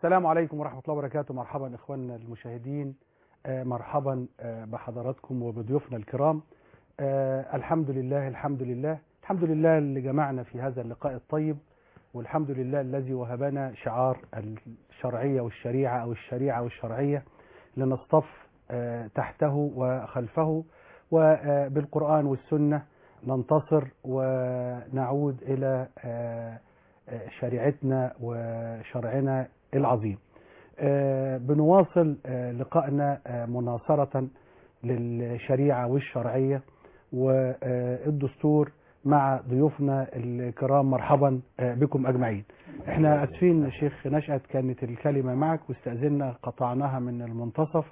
السلام عليكم ورحمة الله وبركاته مرحبا إخواننا المشاهدين آه، مرحبا آه، بحضراتكم وبضيوفنا الكرام آه، الحمد لله الحمد لله الحمد لله اللي جمعنا في هذا اللقاء الطيب والحمد لله الذي وهبنا شعار الشرعية والشريعة أو الشريعة والشرعية لنصطف آه، تحته وخلفه وبالقرآن والسنة ننتصر ونعود إلى آه، آه، شريعتنا وشرعنا العظيم آه، بنواصل آه، لقائنا آه، مناصرة للشريعة والشرعية والدستور مع ضيوفنا الكرام مرحبا آه، بكم أجمعين احنا أسفين شيخ نشأت كانت الكلمة معك واستأذنا قطعناها من المنتصف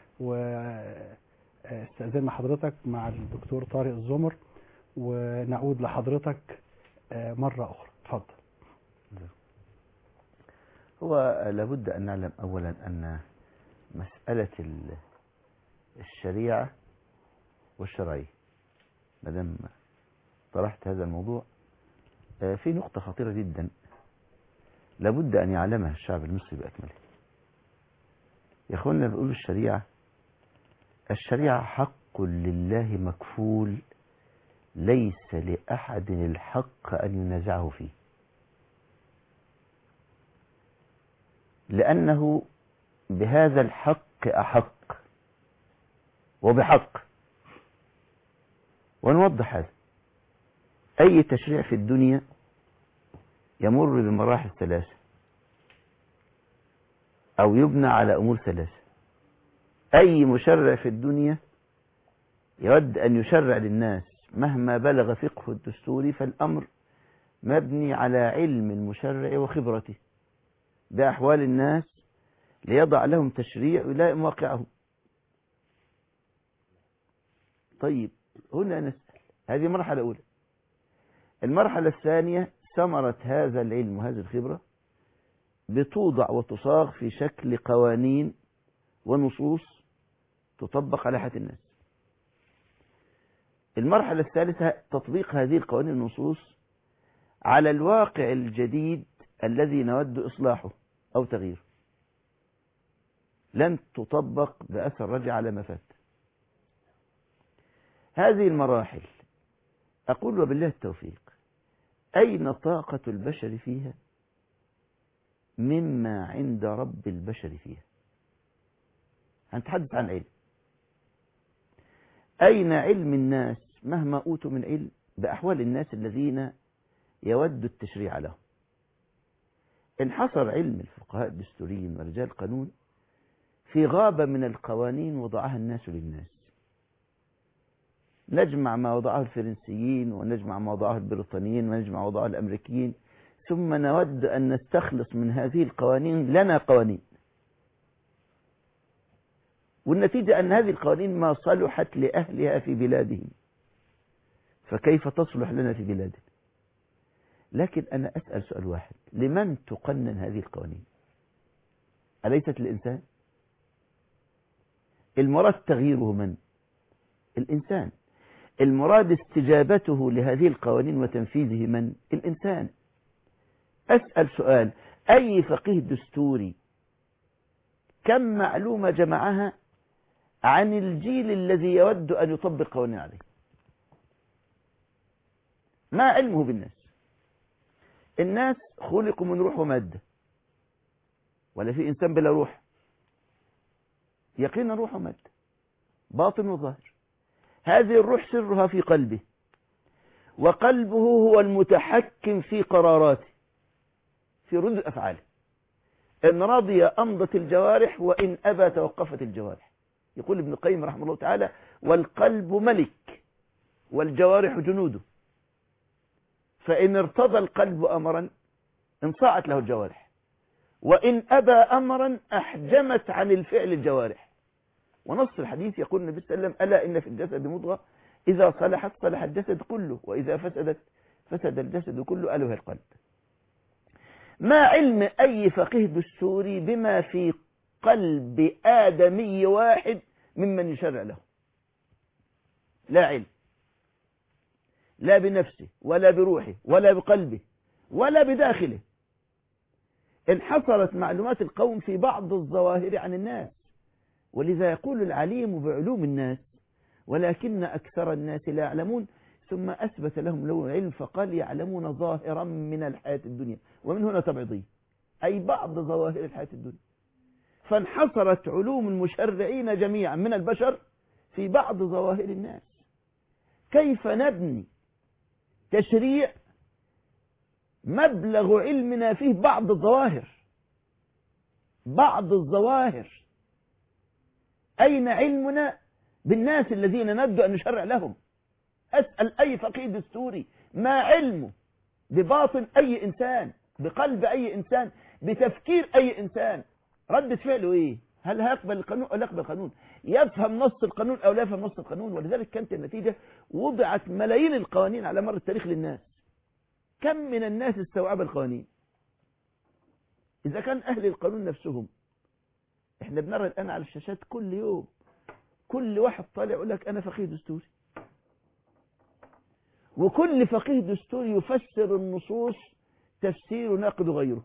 واستأذنا حضرتك مع الدكتور طارق الزمر ونعود لحضرتك آه، مرة أخرى اتفضل هو لابد أن نعلم أولا أن مسألة ال- الشريعة والشرعية ما دام طرحت هذا الموضوع آه، في نقطة خطيرة جدا لابد أن يعلمها الشعب المصري بأكمله يا أخوانا بيقولوا الشريعة الشريعة حق لله مكفول ليس لأحد الحق أن ينازعه فيه لأنه بهذا الحق أحق وبحق ونوضح هذا أي تشريع في الدنيا يمر بمراحل ثلاثة أو يبنى على أمور ثلاثة أي مشرع في الدنيا يود أن يشرع للناس مهما بلغ فقه الدستور فالأمر مبني على علم المشرع وخبرته بأحوال الناس ليضع لهم تشريع يلائم واقعهم طيب هنا نسأل هذه مرحلة أولى المرحلة الثانية ثمرة هذا العلم وهذه الخبرة بتوضع وتصاغ في شكل قوانين ونصوص تطبق على حياة الناس المرحلة الثالثة تطبيق هذه القوانين والنصوص على الواقع الجديد الذي نود إصلاحه أو تغييره لن تطبق بأثر رجع على ما فات هذه المراحل أقول وبالله التوفيق أين طاقة البشر فيها مما عند رب البشر فيها هنتحدث عن علم أين علم الناس مهما أوتوا من علم بأحوال الناس الذين يود التشريع لهم انحصر علم الفقهاء الدستوريين ورجال القانون في غابة من القوانين وضعها الناس للناس نجمع ما وضعه الفرنسيين ونجمع ما وضعه البريطانيين ونجمع ما وضعه الأمريكيين ثم نود أن نستخلص من هذه القوانين لنا قوانين والنتيجة أن هذه القوانين ما صلحت لأهلها في بلادهم فكيف تصلح لنا في بلادنا لكن أنا أسأل سؤال واحد لمن تقنن هذه القوانين أليست الإنسان المراد تغييره من الإنسان المراد استجابته لهذه القوانين وتنفيذه من الإنسان أسأل سؤال أي فقيه دستوري كم معلومة جمعها عن الجيل الذي يود أن يطبق قوانين عليه ما علمه بالناس الناس خلقوا من روح ومادة ولا في إنسان بلا روح يقينا روح ومادة باطن وظاهر هذه الروح سرها في قلبه وقلبه هو المتحكم في قراراته في ردود أفعاله إن رضي أمضت الجوارح وإن أبى توقفت الجوارح يقول ابن القيم رحمه الله تعالى والقلب ملك والجوارح جنوده فإن ارتضى القلب أمرا انصاعت له الجوارح وإن أبى أمرا أحجمت عن الفعل الجوارح ونص الحديث يقول النبي صلى الله عليه وسلم ألا إن في الجسد مضغة إذا صلحت صلح الجسد كله وإذا فسدت فسد الجسد كله ألا وهي القلب ما علم أي فقيه دستوري بما في قلب آدمي واحد ممن يشرع له لا علم لا بنفسه ولا بروحه ولا بقلبه ولا بداخله انحصرت معلومات القوم في بعض الظواهر عن الناس ولذا يقول العليم بعلوم الناس ولكن أكثر الناس لا يعلمون ثم أثبت لهم له العلم فقال يعلمون ظاهرا من الحياة الدنيا ومن هنا تبعضي أي بعض ظواهر الحياة الدنيا فانحصرت علوم المشرعين جميعا من البشر في بعض ظواهر الناس كيف نبني تشريع مبلغ علمنا فيه بعض الظواهر بعض الظواهر أين علمنا بالناس الذين نبدو أن نشرع لهم أسأل أي فقيه دستوري ما علمه بباطن أي إنسان بقلب أي إنسان بتفكير أي إنسان ردة فعله إيه هل هيقبل القانون أو لا يقبل القانون يفهم نص القانون أو لا يفهم نص القانون ولذلك كانت النتيجة وضعت ملايين القوانين على مر التاريخ للناس كم من الناس استوعب القوانين إذا كان أهل القانون نفسهم احنا بنرى الآن على الشاشات كل يوم كل واحد طالع يقول لك أنا فقيه دستوري وكل فقيه دستوري يفسر النصوص تفسير ناقض غيره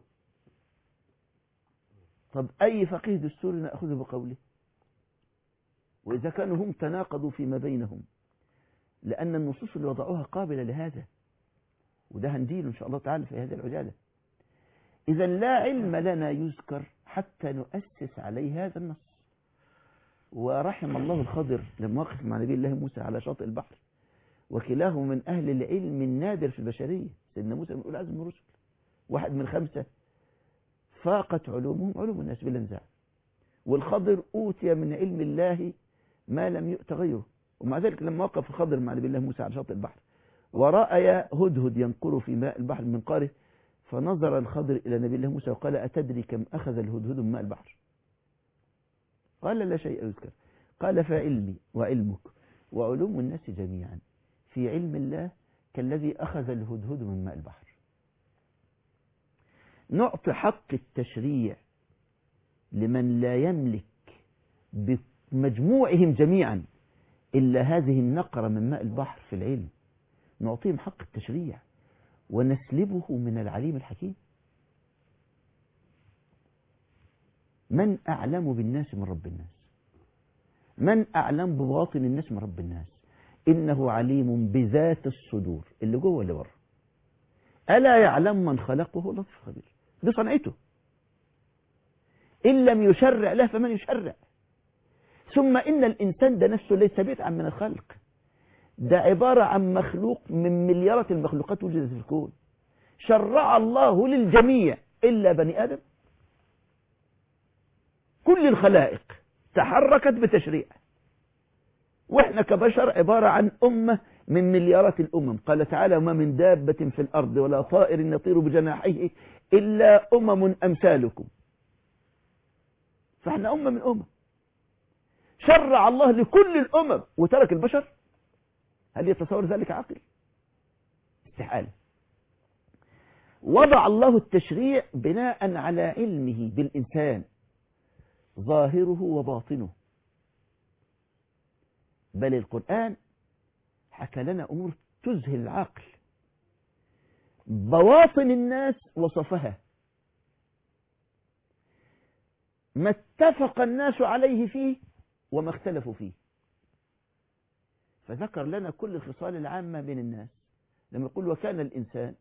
طب أي فقيه دستوري نأخذه بقوله وإذا كانوا هم تناقضوا فيما بينهم لأن النصوص اللي وضعوها قابلة لهذا وده هنديله إن شاء الله تعالى في هذه العجالة إذا لا علم لنا يذكر حتى نؤسس عليه هذا النص ورحم الله الخضر لما وقف مع نبي الله موسى على شاطئ البحر وكلاه من أهل العلم النادر في البشرية سيدنا موسى من أولى عزم الرسل واحد من خمسة فاقت علومهم علوم الناس بلا نزاع والخضر أوتي من علم الله ما لم يؤت غيره ومع ذلك لما وقف الخضر مع نبي الله موسى على شاطئ البحر ورأي هدهد ينقر في ماء البحر من قاره فنظر الخضر إلى نبي الله موسى وقال أتدري كم أخذ الهدهد من ماء البحر قال لا شيء يذكر قال فعلمي وعلمك وعلوم الناس جميعا في علم الله كالذي أخذ الهدهد من ماء البحر نعطي حق التشريع لمن لا يملك بمجموعهم جميعا إلا هذه النقرة من ماء البحر في العلم نعطيهم حق التشريع ونسلبه من العليم الحكيم من أعلم بالناس من رب الناس من أعلم بباطن الناس من رب الناس إنه عليم بذات الصدور اللي جوه اللي بره ألا يعلم من خلقه لطف خبير دي صنعته إن لم يشرع له فمن يشرع ثم إن الإنسان ده نفسه ليس بدعا من الخلق ده عبارة عن مخلوق من مليارات المخلوقات وجدت في الكون شرع الله للجميع إلا بني آدم كل الخلائق تحركت بتشريع واحنا كبشر عبارة عن أمة من مليارات الأمم قال تعالى وما من دابة في الأرض ولا طائر يطير بجناحيه إلا أمم أمثالكم فاحنا أمة من أمم شرع الله لكل الأمم وترك البشر هل يتصور ذلك عقل استحالة وضع الله التشريع بناء على علمه بالإنسان ظاهره وباطنه بل القرآن حكى لنا أمور تذهل العقل بواطن الناس وصفها ما اتفق الناس عليه فيه وما اختلفوا فيه فذكر لنا كل الخصال العامة بين الناس لما يقول وكان الإنسان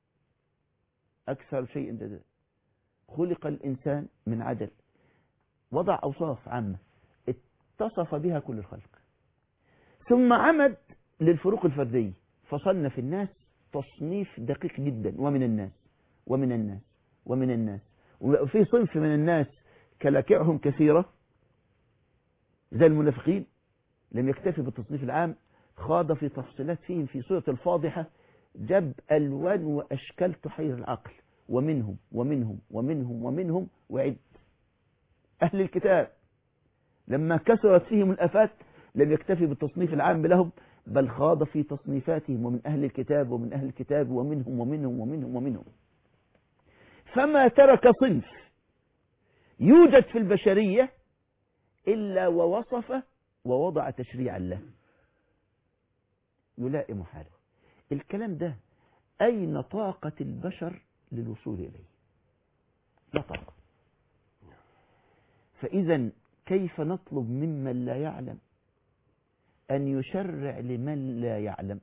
أكثر شيء جدل خلق الإنسان من عجل وضع أوصاف عامة اتصف بها كل الخلق ثم عمد للفروق الفردية فصنف الناس تصنيف دقيق جدا ومن الناس ومن الناس ومن الناس وفي صنف من الناس كلاكعهم كثيرة زي المنافقين لم يكتفي بالتصنيف العام خاض في تفصيلات فيهم في سورة الفاضحة جاب ألوان وأشكال تحير العقل ومنهم ومنهم ومنهم ومنهم وعد أهل الكتاب لما كثرت فيهم الآفات لم يكتفي بالتصنيف العام لهم بل خاض في تصنيفاتهم ومن أهل الكتاب ومن أهل الكتاب ومنهم ومنهم ومنهم ومنهم فما ترك صنف يوجد في البشرية إلا ووصف ووضع تشريعا له يلائم حاله الكلام ده أين طاقة البشر للوصول إليه لا طاقة فإذا كيف نطلب ممن لا يعلم أن يشرع لمن لا يعلم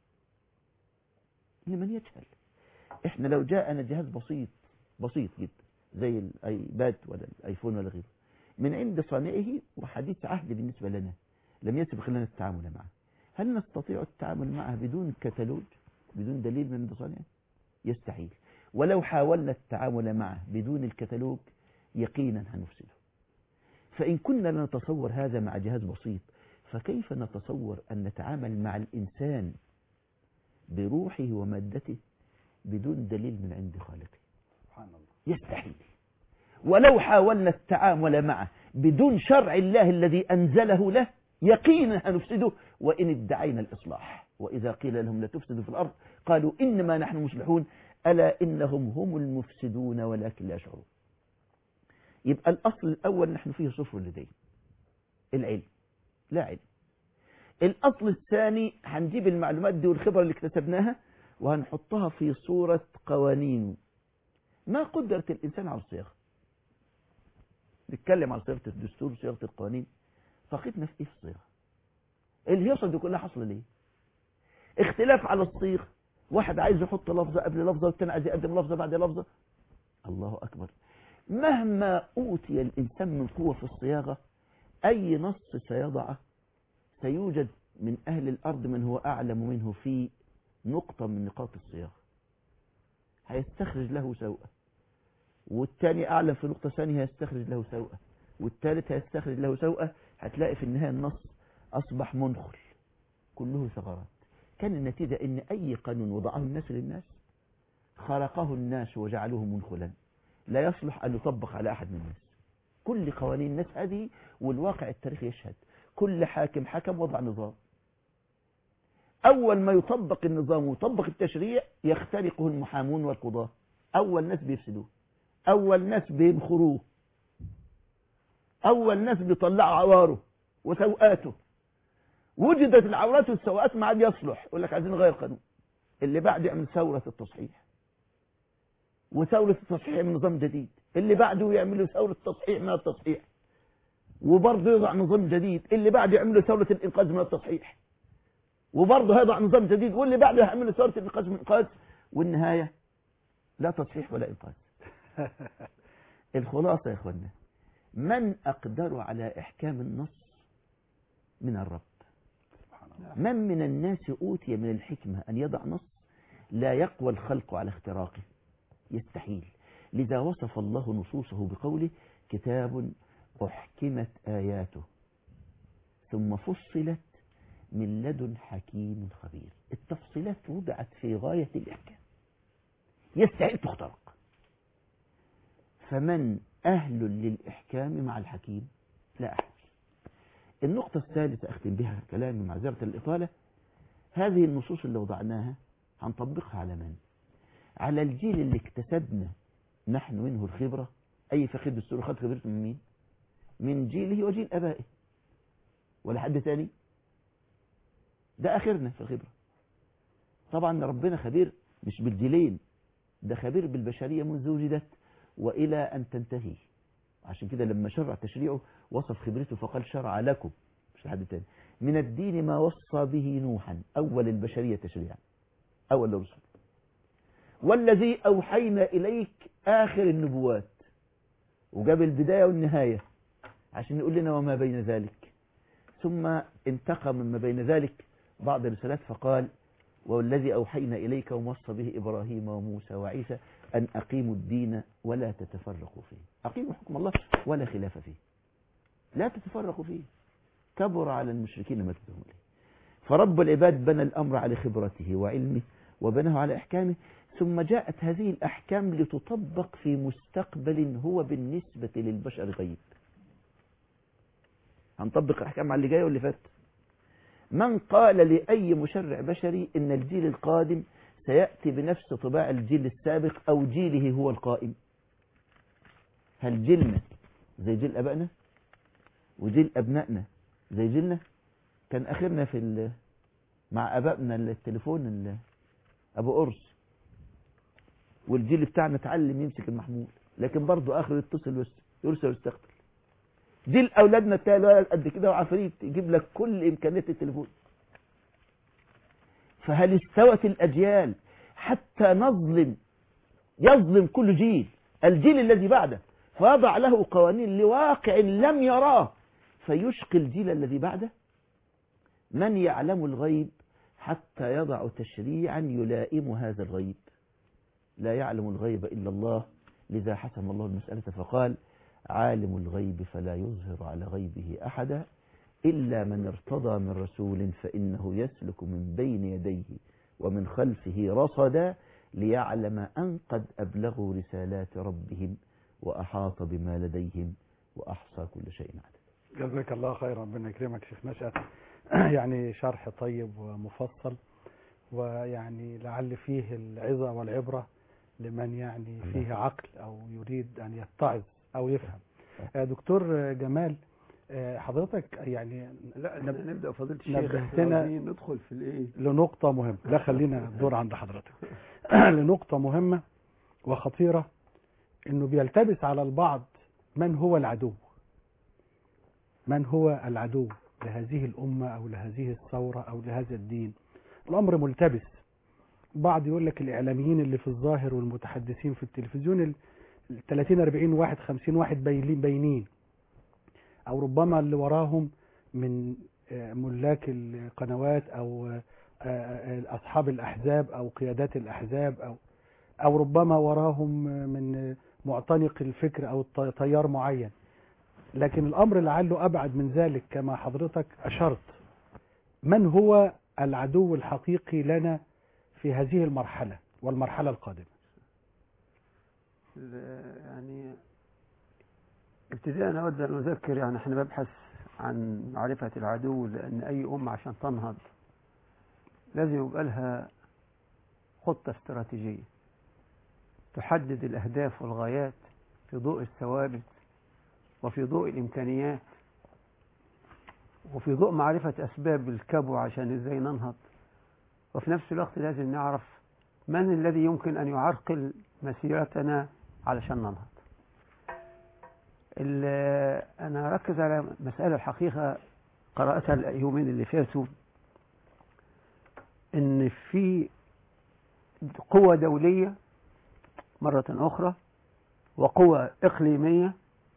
لمن يجهل احنا لو جاءنا جهاز بسيط بسيط جدا زي الايباد ولا الايفون ولا غيره من عند صانعه وحديث عهد بالنسبة لنا لم يسبق لنا التعامل معه هل نستطيع التعامل معه بدون كتالوج بدون دليل من عند صانعه يستحيل ولو حاولنا التعامل معه بدون الكتالوج يقينا هنفسده فإن كنا لا نتصور هذا مع جهاز بسيط فكيف نتصور أن نتعامل مع الإنسان بروحه ومادته بدون دليل من عند خالقه سبحان الله يستحيل ولو حاولنا التعامل معه بدون شرع الله الذي أنزله له يقينا هنفسده وإن ادعينا الإصلاح وإذا قيل لهم لا تفسدوا في الأرض قالوا إنما نحن مصلحون ألا إنهم هم المفسدون ولكن لا يشعرون يبقى الأصل الأول نحن فيه صفر لديه العلم لا علم الأصل الثاني هنجيب المعلومات دي والخبرة اللي اكتسبناها وهنحطها في صورة قوانين ما قدرة الإنسان على الصياغة نتكلم عن صياغة الدستور وصياغة القوانين فقدنا في إيه في الصياغة الهيصة دي كلها حصل ليه اختلاف على الصيغ واحد عايز يحط لفظة قبل لفظة والتاني عايز يقدم لفظة بعد لفظة الله أكبر مهما أوتي الإنسان من قوة في الصياغة أي نص سيضعه سيوجد من أهل الأرض من هو أعلم منه في نقطة من نقاط الصياغة هيستخرج له سوءة والتاني أعلم في نقطة ثانية هيستخرج له سوءة والتالت هيستخرج له سوءة هتلاقي في النهاية النص أصبح منخل كله ثغرات كان النتيجة إن أي قانون وضعه الناس للناس خرقه الناس وجعلوه منخلا لا يصلح أن يطبق على أحد من الناس كل قوانين الناس هذه والواقع التاريخي يشهد كل حاكم حكم وضع نظام أول ما يطبق النظام ويطبق التشريع يخترقه المحامون والقضاة أول ناس بيفسدوه أول ناس بيبخروه أول ناس بيطلعوا عواره وسوءاته وجدت العورات والسوءات ما عاد يصلح يقول لك عايزين نغير قانون اللي بعد يعمل ثورة التصحيح وثورة التصحيح من نظام جديد اللي بعده يعملوا ثورة تصحيح من التصحيح وبرضه يضع نظام جديد اللي بعده يعملوا ثورة الإنقاذ من التصحيح وبرضه هيضع نظام جديد واللي بعده يعملوا ثورة الإنقاذ من الإنقاذ والنهاية لا تصحيح ولا إنقاذ الخلاصة يا إخوانا من أقدر على إحكام النص من الرب من من الناس أوتي من الحكمة أن يضع نص لا يقوى الخلق على اختراقه يستحيل لذا وصف الله نصوصه بقوله كتاب أحكمت آياته ثم فصلت من لدن حكيم خبير التفصيلات وضعت في غاية الإحكام يستحيل تخترق فمن أهل للإحكام مع الحكيم لا أحد النقطة الثالثة أختم بها كلامي معذرة الإطالة هذه النصوص اللي وضعناها هنطبقها على من على الجيل اللي اكتسبنا نحن منه الخبرة أي فقيد السورة خد خبرته من مين من جيله وجيل أبائه ولا حد تاني ده آخرنا في الخبرة طبعا ربنا خبير مش بالجيلين ده خبير بالبشرية منذ وجدت وإلى أن تنتهي عشان كده لما شرع تشريعه وصف خبرته فقال شرع لكم مش لحد تاني من الدين ما وصى به نوحا أول البشرية تشريعا أول الرسل والذي أوحينا إليك آخر النبوات وجاب البداية والنهاية عشان يقول لنا وما بين ذلك ثم انتقى مما بين ذلك بعض الرسالات فقال والذي أوحينا إليك وموصى به إبراهيم وموسى وعيسى أن أقيموا الدين ولا تتفرقوا فيه أقيموا حكم الله ولا خلاف فيه لا تتفرقوا فيه كبر على المشركين ما تدعون إليه فرب العباد بنى الأمر على خبرته وعلمه وبناه على أحكامه ثم جاءت هذه الأحكام لتطبق في مستقبل هو بالنسبة للبشر غيب هنطبق الأحكام على اللي جاي واللي فات من قال لأي مشرع بشري إن الجيل القادم سيأتي بنفس طباع الجيل السابق أو جيله هو القائم هل جيلنا زي جيل أبائنا وجيل أبنائنا زي جيلنا كان آخرنا في مع أبائنا التليفون أبو قرص والجيل بتاعنا اتعلم يمسك المحمول لكن برضه اخر يتصل ويس- يرسل ويستقبل دي الاولادنا التالي قد كده وعفريت يجيب لك كل امكانيات التليفون فهل استوت الاجيال حتى نظلم يظلم كل جيل الجيل الذي بعده فيضع له قوانين لواقع لم يراه فيشقي الجيل الذي بعده من يعلم الغيب حتى يضع تشريعا يلائم هذا الغيب لا يعلم الغيب إلا الله لذا حسم الله المسألة فقال عالم الغيب فلا يظهر على غيبه أحدا إلا من ارتضى من رسول فإنه يسلك من بين يديه ومن خلفه رصدا ليعلم أن قد أبلغوا رسالات ربهم وأحاط بما لديهم وأحصى كل شيء عددا جزاك الله خيرا ربنا يكرمك شيخ نشأت يعني شرح طيب ومفصل ويعني لعل فيه العظة والعبرة لمن يعني فيه عقل أو يريد أن يتعظ أو يفهم آه، دكتور جمال آه، حضرتك يعني لا نب- نب... نبدا فضيله الشيخ نبهتنا- إحنا عايزين ندخل في الايه لنقطة مهمة لا خلينا الدور عند حضرتك لنقطة مهمة وخطيرة انه بيلتبس على البعض من هو العدو من هو العدو لهذه الأمة أو لهذه الثورة أو لهذا الدين الأمر ملتبس بعض يقول لك الإعلاميين اللي في الظاهر والمتحدثين في التلفزيون ال 30 40 واحد 50 واحد باينين باينين أو ربما اللي وراهم من آه، ملاك القنوات أو آه، آه، أصحاب الأحزاب أو قيادات الأحزاب أو أو ربما وراهم من معتنق الفكر أو ط- تيار معين لكن الأمر لعله أبعد من ذلك كما حضرتك أشرت من هو العدو الحقيقي لنا في هذه المرحلة والمرحلة القادمة ال- يعني ابتداء اود ان اذكر يعني احنا ببحث عن معرفه العدو لان اي امه عشان تنهض لازم يبقى لها خطه استراتيجيه تحدد الاهداف والغايات في ضوء الثوابت وفي ضوء الامكانيات وفي ضوء معرفه اسباب الكبوة عشان ازاي ننهض وفي نفس الوقت لازم نعرف من الذي يمكن أن يعرقل مسيرتنا علشان ننهض ال- أنا أركز على مسألة الحقيقة قرأتها اليومين اللي فاتوا إن في قوة دولية مرة أخرى وقوة إقليمية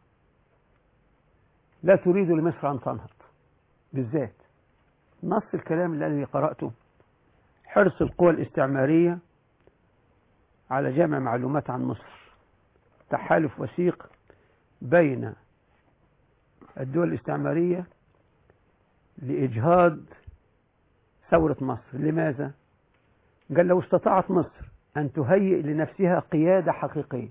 لا تريد لمصر أن تنهض بالذات نص الكلام الذي قرأته حرص القوى الاستعمارية على جمع معلومات عن مصر تحالف وثيق بين الدول الاستعمارية لإجهاض ثورة مصر لماذا؟ قال لو استطاعت مصر أن تهيئ لنفسها قيادة حقيقية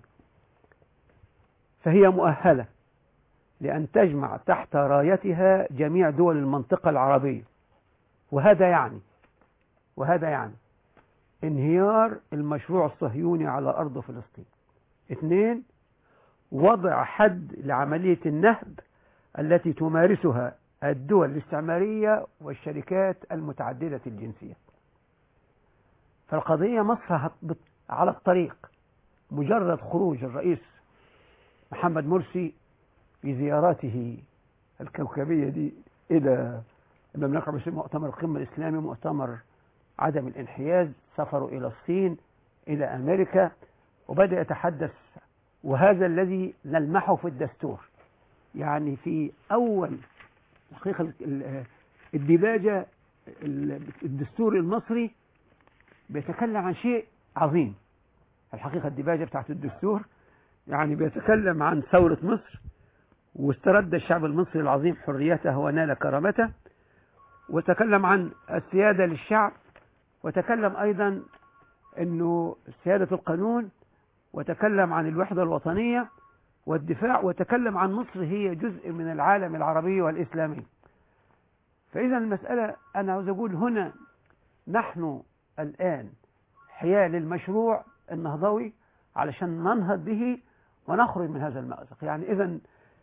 فهي مؤهلة لأن تجمع تحت رايتها جميع دول المنطقة العربية وهذا يعني وهذا يعني انهيار المشروع الصهيوني على أرض فلسطين اثنين وضع حد لعملية النهب التي تمارسها الدول الاستعمارية والشركات المتعددة الجنسية فالقضية مصر هت- على الطريق مجرد خروج الرئيس محمد مرسي في زياراته الكوكبية دي إلى المملكة العربية مؤتمر القمة الإسلامي مؤتمر عدم الانحياز سفروا إلى الصين إلى أمريكا وبدأ يتحدث وهذا الذي نلمحه في الدستور يعني في أول الحقيقة ال- ال- الديباجة ال- الدستور المصري بيتكلم عن شيء عظيم الحقيقة الديباجة بتاعت الدستور يعني بيتكلم عن ثورة مصر واسترد الشعب المصري العظيم حريته ونال كرامته وتكلم عن السيادة للشعب وتكلم أيضا أنه سيادة القانون وتكلم عن الوحدة الوطنية والدفاع وتكلم عن مصر هي جزء من العالم العربي والإسلامي فإذا المسألة أنا عاوز أقول هنا نحن الآن حيال المشروع النهضوي علشان ننهض به ونخرج من هذا المأزق يعني إذا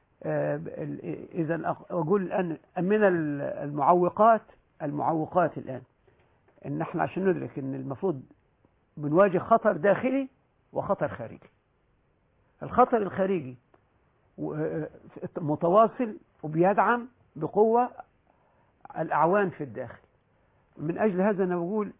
إذا أقول الآن من المعوقات المعوقات الآن إن احنا عشان ندرك إن المفروض بنواجه خطر داخلي وخطر خارجي الخطر الخارجي و- متواصل وبيدعم بقوة الأعوان في الداخل من أجل هذا أنا بقول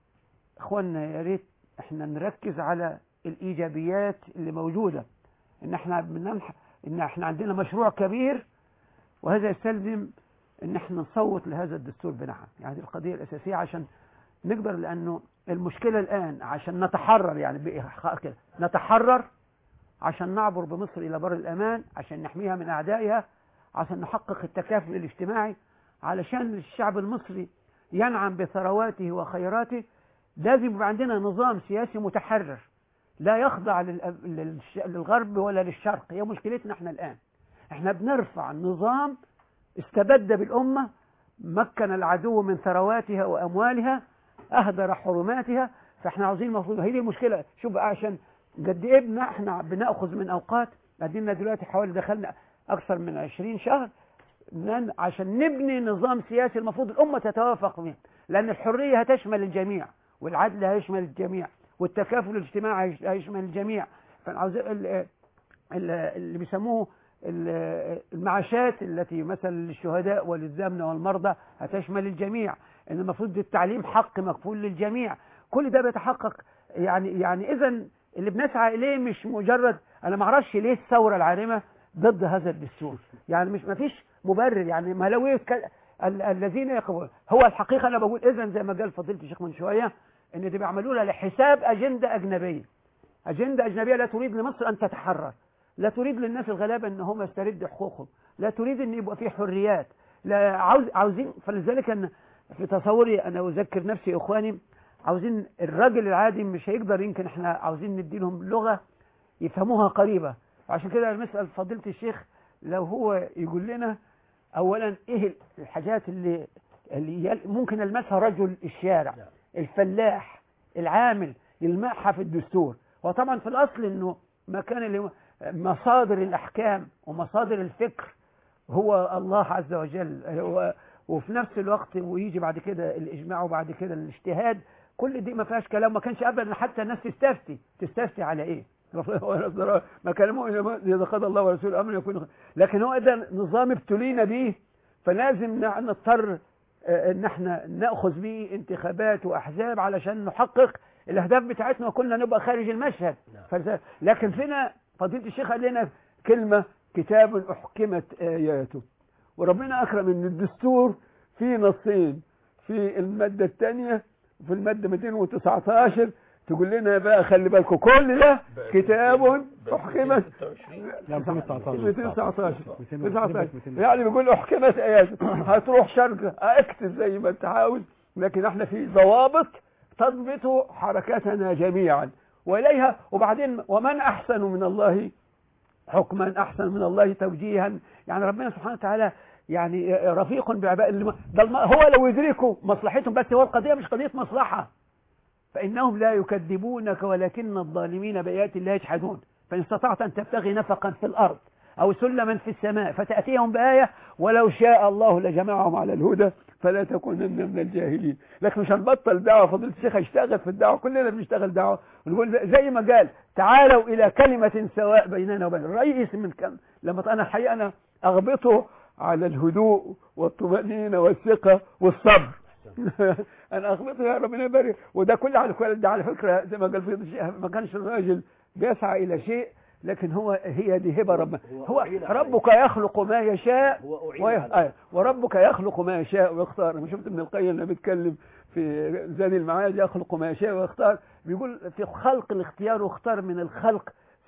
إخواننا يا ريت إحنا نركز على الإيجابيات اللي موجودة إن إحنا بنمح إن إحنا عندنا مشروع كبير وهذا يستلزم إن إحنا نصوت لهذا الدستور بنعم يعني دي القضية الأساسية عشان نقدر لأنه المشكلة الآن عشان نتحرر يعني بإحقاق كده نتحرر عشان نعبر بمصر إلى بر الأمان عشان نحميها من أعدائها عشان نحقق التكافل الاجتماعي علشان الشعب المصري ينعم بثرواته وخيراته لازم يبقى عندنا نظام سياسي متحرر لا يخضع للأ- للش- للغرب ولا للشرق هي مشكلتنا احنا الآن احنا بنرفع نظام استبد بالأمة مكن العدو من ثرواتها وأموالها أهدر حرماتها فاحنا عاوزين المفروض هي دي المشكلة شوف بقى عشان قد ايه بنا- احنا بناخذ من اوقات قدمنا دلوقتي حوالي دخلنا اكثر من 20 شهر نن- عشان نبني نظام سياسي المفروض الامه تتوافق فيه لان الحريه هتشمل الجميع والعدل هيشمل الجميع والتكافل الاجتماعي هيش- هيشمل الجميع فعاوز ال- ال- اللي بيسموه ال- المعاشات التي مثلا للشهداء وللزمنة والمرضى هتشمل الجميع ان المفروض التعليم حق مكفول للجميع كل ده بيتحقق يعني يعني اذا اللي بنسعى اليه مش مجرد انا ما اعرفش ليه الثوره العارمه ضد هذا الدستور يعني مش ما فيش مبرر يعني ما لو يتك- ال- الذين يقبلون هو الحقيقه انا بقول اذا زي ما قال فضيله الشيخ من شويه ان دي بيعملوها لحساب اجنده اجنبيه أجندة أجنبية لا تريد لمصر أن تتحرر لا تريد للناس الغلابة أن هم يستردوا حقوقهم لا تريد أن يبقى في حريات لا عاوز عاوزين فلذلك أن في تصوري أنا أذكر نفسي يا إخواني عاوزين الراجل العادي مش هيقدر يمكن احنا عاوزين نديلهم لغة يفهموها قريبة عشان كده أنا بنسأل فضيلة الشيخ لو هو يقول لنا أولا إيه الحاجات اللي, اللي يل- ممكن يلمسها رجل الشارع الفلاح العامل يلمعها في الدستور وطبعا في الأصل أنه مكان اللي مصادر الأحكام ومصادر الفكر هو الله عز وجل هو وفي نفس الوقت ويجي بعد كده الإجماع وبعد كده الاجتهاد كل دي ما فيهاش كلام ما كانش أبدا حتى الناس تستفتي تستفتي على إيه ما كلموا إذا قضى الله ورسوله أمر يكون لكن هو ده نظام ابتلينا به فلازم نع- نضطر آه، ان احنا ناخذ بيه انتخابات واحزاب علشان نحقق الاهداف بتاعتنا وكلنا نبقى خارج المشهد فلذا- لكن فينا فضيله الشيخ قال لنا كلمه كتاب احكمت اياته وربنا اكرم ان الدستور فيه نصين في الماده الثانيه وفي الماده 219 تقول لنا بقى خلي بالكم كل ده كتاب احكمت لا 219 219 219 يعني بيقول احكمت ايات هتروح شرق اكتب زي ما انت عاوز لكن احنا في ضوابط تضبط حركاتنا جميعا واليها وبعدين ومن احسن من الله حكما احسن من الله توجيها يعني ربنا سبحانه وتعالى يعني رفيق بعباد اللي ما- ده الم- هو لو يدركوا مصلحتهم بس هو القضيه مش قضيه مصلحه فإنهم لا يكذبونك ولكن الظالمين بآيات الله يجحدون فإن استطعت أن تبتغي نفقا في الأرض أو سلما في السماء فتأتيهم بآية ولو شاء الله لجمعهم على الهدى فلا تكونن من الجاهلين لكن مش هنبطل دعوة فضيلة الشيخ هيشتغل في الدعوة كلنا بنشتغل دعوة ونقول زي ما قال تعالوا إلى كلمة سواء بيننا وبين الرئيس من كم لما أنا الحقيقة أنا أغبطه على الهدوء والطمأنينة والثقة والصبر انا اخبطه يا ربنا يبارك وده كله على كل ده على فكره زي ما قال في الشيخ ما كانش الراجل بيسعى الى شيء لكن هو هي دي هبه ربنا هو ربك يخلق ما يشاء وي... آه. وربك يخلق ما يشاء ويختار انا شفت ابن القيم لما بيتكلم في زاد المعاد يخلق ما يشاء ويختار بيقول في خلق الاختيار واختار من الخلق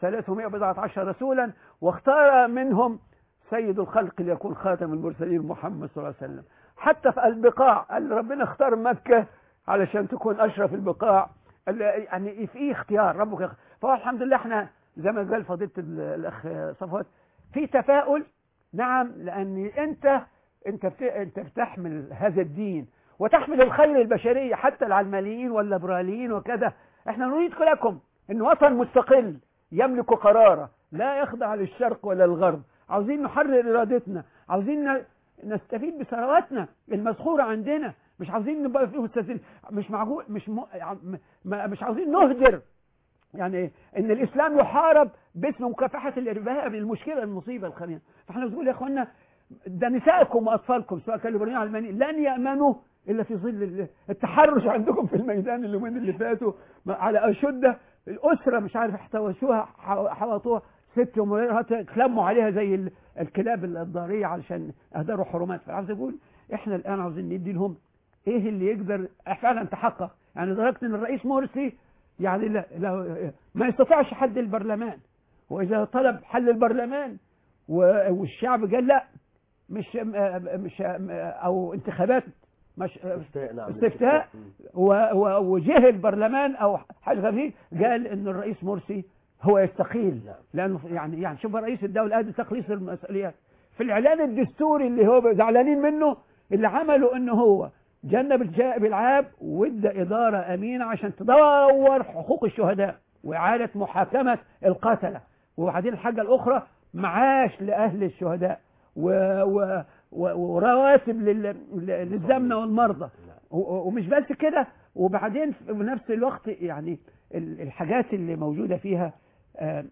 314 رسولا واختار منهم سيد الخلق ليكون خاتم المرسلين محمد صلى الله عليه وسلم حتى في البقاع قال ربنا اختار مكة علشان تكون أشرف البقاع قال يعني في اختيار ربك يخ... فهو الحمد لله احنا زي ما قال فضيلة ال- الأخ صفوت في تفاؤل نعم لأن أنت أنت بت... أنت بتحمل هذا الدين وتحمل الخير البشرية حتى العلمانيين والليبراليين وكذا احنا نريد لكم ان وطن مستقل يملك قراره لا يخضع للشرق ولا الغرب عاوزين نحرر ارادتنا عاوزين ن- نستفيد بثرواتنا المسخوره عندنا مش عاوزين نبقى فيه مستسلم مش معقول مش م... م... مش عاوزين نهدر يعني إيه؟ ان الاسلام يحارب باسم مكافحه الارهاب المشكله المصيبه الخانقه فاحنا بنقول يا اخوانا ده نسائكم واطفالكم سواء كانوا اليابانيين او الالمانيين لن يامنوا الا في ظل ال- التحرش عندكم في الميدان اليومين اللي فاتوا ما- على اشده الاسره مش عارف احتوشوها ح- حوطوها ست يوم تلموا عليها زي ال- الكلاب الضاريه علشان اهدروا حرمات فعاوز اقول احنا الان عاوزين ندي لهم ايه اللي يقدر فعلا تحقق يعني لدرجه ان الرئيس مرسي يعني لا لا ما يستطيعش حل البرلمان واذا طلب حل البرلمان و- والشعب قال لا مش مش او انتخابات مش نعم استفتاء و- و- وجه البرلمان او حاجه غريب قال ان الرئيس مرسي هو يستقيل نعم. لانه يعني يعني شوف رئيس الدوله ادي تقليص المسؤوليات في الاعلان الدستوري اللي هو زعلانين منه اللي عمله انه هو جنب الجائب العاب وادى اداره امينه عشان تدور حقوق الشهداء واعاده محاكمه القتله وبعدين الحاجه الاخرى معاش لاهل الشهداء و و و ورواتب لل- للزمنه والمرضى و- ومش بس كده وبعدين في نفس الوقت يعني ال- الحاجات اللي موجوده فيها آه،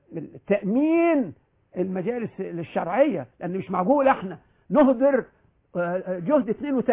تامين المجالس الشرعيه لان مش معقول احنا نهدر آه، جهد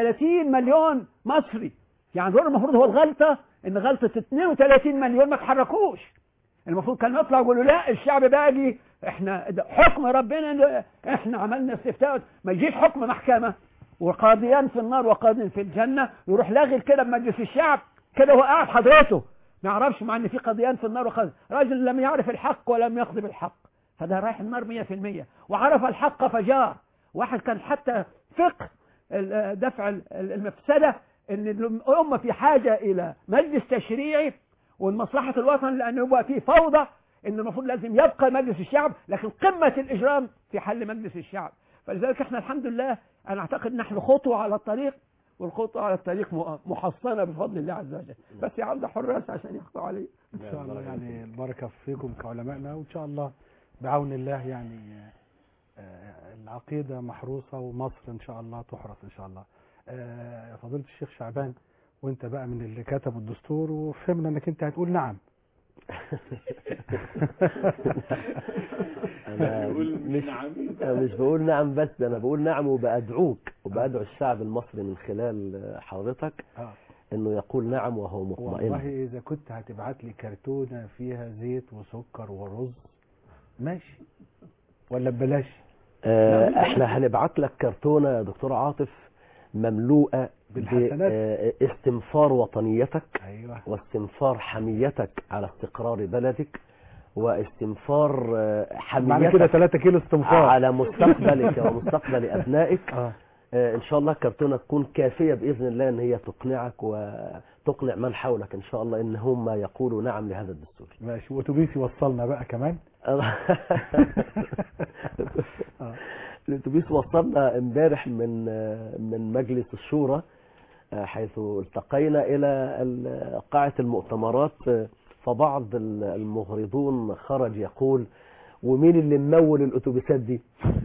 32 مليون مصري يعني دول المفروض هو الغلطه ان غلطه 32 مليون ما تحركوش المفروض كان يطلع يقولوا لا الشعب باقي احنا ده حكم ربنا إن احنا عملنا استفتاء ما يجيش حكم محكمه وقاضيان في النار وقاضي في الجنه يروح لاغي كده بمجلس الشعب كده هو قاعد حضرته ما يعرفش مع ان في قاضيان في النار وقاضي راجل لم يعرف الحق ولم يقضي بالحق فده رايح النار 100% وعرف الحق فجار واحد كان حتى فقه ال- دفع ال- المفسده ان الامه في حاجه الى مجلس تشريعي والمصلحة الوطن لأنه يبقى فيه فوضى إن المفروض لازم يبقى مجلس الشعب لكن قمة الإجرام في حل مجلس الشعب فلذلك احنا الحمد لله أنا أعتقد نحن خطوة على الطريق والخطوة على الطريق م- محصنة بفضل الله عز وجل بس عاوز حراس عشان يخطوا علي ان شاء الله يعني البركه فيكم كعلمائنا وان شاء الله بعون الله يعني آه، العقيده محروسه ومصر ان شاء الله تحرس ان شاء الله آه، فضيله الشيخ شعبان وانت بقى من اللي كتبوا الدستور وفهمنا انك انت هتقول نعم انا مش أنا مش بقول نعم بس ده انا بقول نعم وبأدعوك وبأدعو الشعب المصري من خلال حضرتك آه. انه يقول نعم وهو مطمئن والله اذا كنت هتبعت لي كرتونه فيها زيت وسكر ورز ماشي ولا ببلاش آه، احنا هنبعت لك كرتونه يا دكتور عاطف مملوءه بالحسنات. باستنفار وطنيتك ايوه واستنفار حميتك على استقرار بلدك واستنفار آه، معنى كده حميتك 3 كيلو استنفار على مستقبلك ومستقبل ابنائك اه آه، ان شاء الله الكرتونه تكون كافيه باذن الله ان هي تقنعك وتقنع من حولك ان شاء الله ان هم يقولوا نعم لهذا الدستور ماشي واتوبيس يوصلنا بقى كمان آه. الاتوبيس وصلنا امبارح من آه، من مجلس الشورى آه، حيث التقينا الى ال- قاعه المؤتمرات آه، فبعض ال- المغرضون خرج يقول ومين اللي ممول الاتوبيسات دي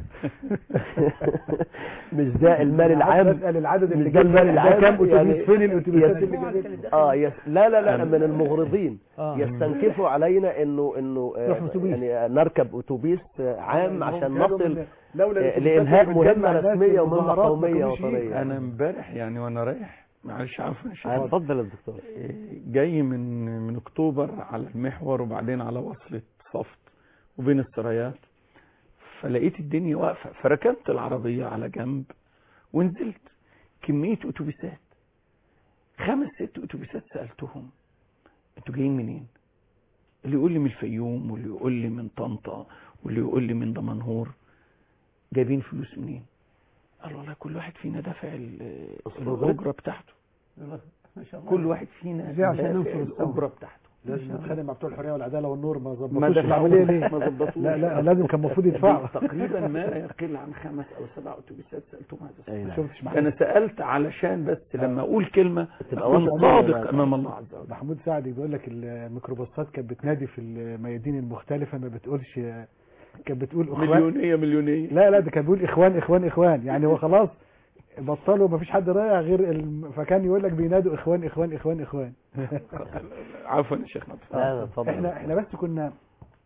مش ده المال العام اسال العدد اللي مش ده جاب المال ده العام كام اتوبيس يعني فين الاتوبيسات يس- اللي جابتها اه يس لا لا لا من المغرضين آه. يستنكفوا علينا انه انه آه، نروح أتوبيس. يعني نركب اتوبيس آه، عام عشان قالوا نصل من- لولا آه، الأتوبيسات لإنهاء اللي بتجمع مهمة الناس رسمية في ومهمة المظاهرات ما قومية كانوش يجوا. وطنية انا امبارح يعني وانا رايح معلش عفوا يا شيخ اتفضل يا دكتور جاي من من اكتوبر على المحور وبعدين على وصلة صفت وبين السرايات فلقيت الدنيا واقفة فركنت العربية على جنب ونزلت كمية اتوبيسات خمس ست اتوبيسات سألتهم انتوا جايين منين اللي يقول لي من الفيوم واللي يقول لي من طنطا واللي يقول لي من دمنهور جايبين فلوس منين قال والله كل واحد فينا دافع ال- الاجره بتاعته ما شاء الله كل واحد فينا زي عشان دافع ننصر الثورة. الاجره بتاعته لازم نتخانق مع بتوع الحريه والعداله والنور ما ما ظبطوش دفعوش العمليه ليه ما ظبطوش لا لا لازم كان المفروض يدفعوا تقريبا ما لا يقل عن خمس او سبع اتوبيسات سالتهم هذا السؤال. أي ما نعم. شفتش انا محمود سالت علشان بس لما اقول كلمه تبقى اكون واثق صادق منها. امام الله عز وجل محمود سعد بيقول لك الميكروباصات كانت بتنادي في الميادين المختلفه ما بتقولش كانت بتقول اخوان مليونيه مليونيه لا لا ده كان بيقول اخوان اخوان اخوان يعني هو خلاص بطلوا ما فيش حد رايح غير الم... فكان يقول لك بينادوا اخوان اخوان اخوان اخوان عفوا يا شيخنا لا لا اتفضل احنا احنا بس كنا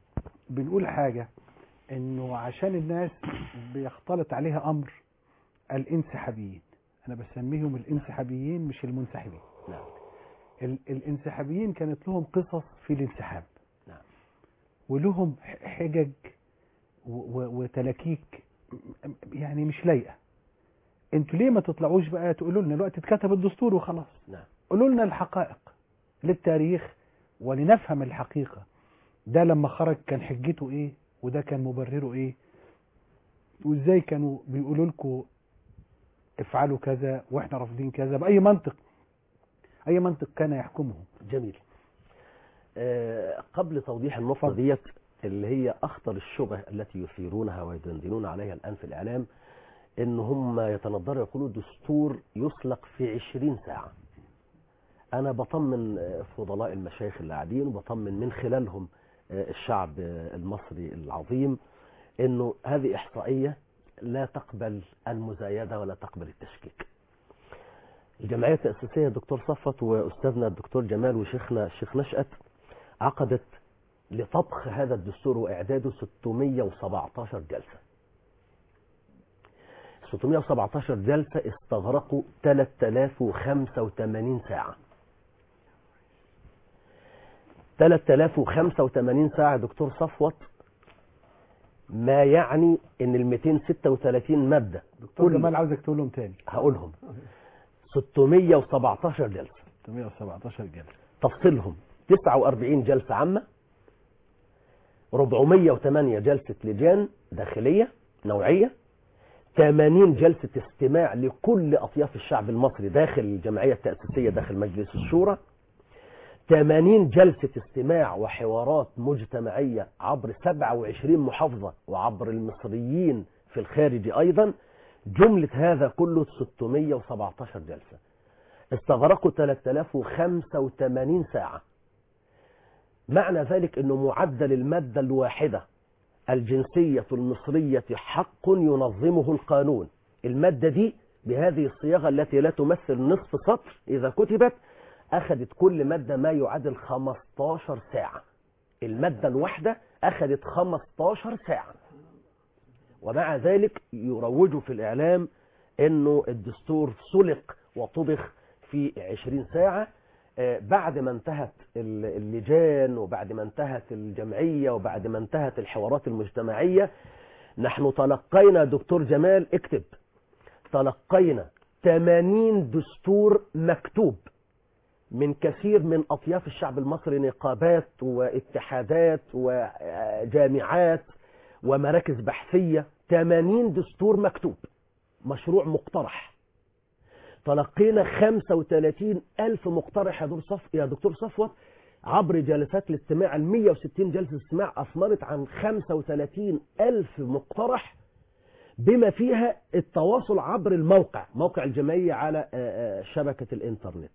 بنقول حاجة انه عشان الناس بيختلط عليها امر الانسحابيين انا بسميهم الانسحابيين مش المنسحبين نعم ال- الانسحابيين كانت لهم قصص في الانسحاب نعم. ولهم ح- حجج و- و- وتلاكيك م- يعني مش لايقه انتوا ليه ما تطلعوش بقى تقولوا لنا الوقت اتكتب الدستور وخلاص نعم. قولوا لنا الحقائق للتاريخ ولنفهم الحقيقه ده لما خرج كان حجته ايه وده كان مبرره ايه وازاي كانوا بيقولوا لكم افعلوا كذا واحنا رافضين كذا باي منطق اي منطق كان يحكمهم جميل آه، قبل توضيح النقطة اتفضل. ديت اللي هي أخطر الشبه التي يثيرونها ويدندنون عليها الآن في الإعلام إن هم يتنظروا يقولوا الدستور يسلق في عشرين ساعة أنا بطمن آه، فضلاء المشايخ اللي قاعدين وبطمن من خلالهم آه، الشعب آه، المصري العظيم إنه هذه إحصائية لا تقبل المزايدة ولا تقبل التشكيك الجمعية التأسيسية الدكتور صفت وأستاذنا الدكتور جمال وشيخنا الشيخ نشأت عقدت لطبخ هذا الدستور وإعداده 617 جلسة 617 جلسة استغرقوا 3085 ساعة 3085 ساعة دكتور صفوت ما يعني ان ال 236 مادة دكتور كل- جمال عاوزك تقول لهم تاني هقولهم 617 جلسة 317 جلسه تفصيلهم 49 جلسة عامة 408 جلسة لجان داخلية نوعية 80 جلسة استماع لكل أطياف الشعب المصري داخل الجمعية التأسيسية داخل مجلس الشورى 80 جلسة استماع وحوارات مجتمعية عبر 27 محافظة وعبر المصريين في الخارج أيضا جملة هذا كله 617 جلسة استغرقوا 3085 ساعة معنى ذلك أنه معدل المادة الواحدة الجنسية المصرية حق ينظمه القانون المادة دي بهذه الصياغة التي لا تمثل نصف سطر إذا كتبت أخذت كل مادة ما يعادل 15 ساعة المادة الواحدة أخذت 15 ساعة ومع ذلك يروجوا في الإعلام أنه الدستور سلق وطبخ في 20 ساعة آه، بعد ما انتهت ال- اللجان وبعد ما انتهت الجمعية وبعد ما انتهت الحوارات المجتمعية نحن تلقينا دكتور جمال اكتب تلقينا 80 دستور مكتوب من كثير من أطياف الشعب المصري نقابات واتحادات وجامعات ومراكز بحثية 80 دستور مكتوب مشروع مقترح تلقينا 35 ألف مقترح يا دكتور صف يا دكتور صفوت عبر جلسات الاستماع ال 160 جلسة استماع أثمرت عن 35 ألف مقترح بما فيها التواصل عبر الموقع موقع الجمعية على آه، آه، شبكة الإنترنت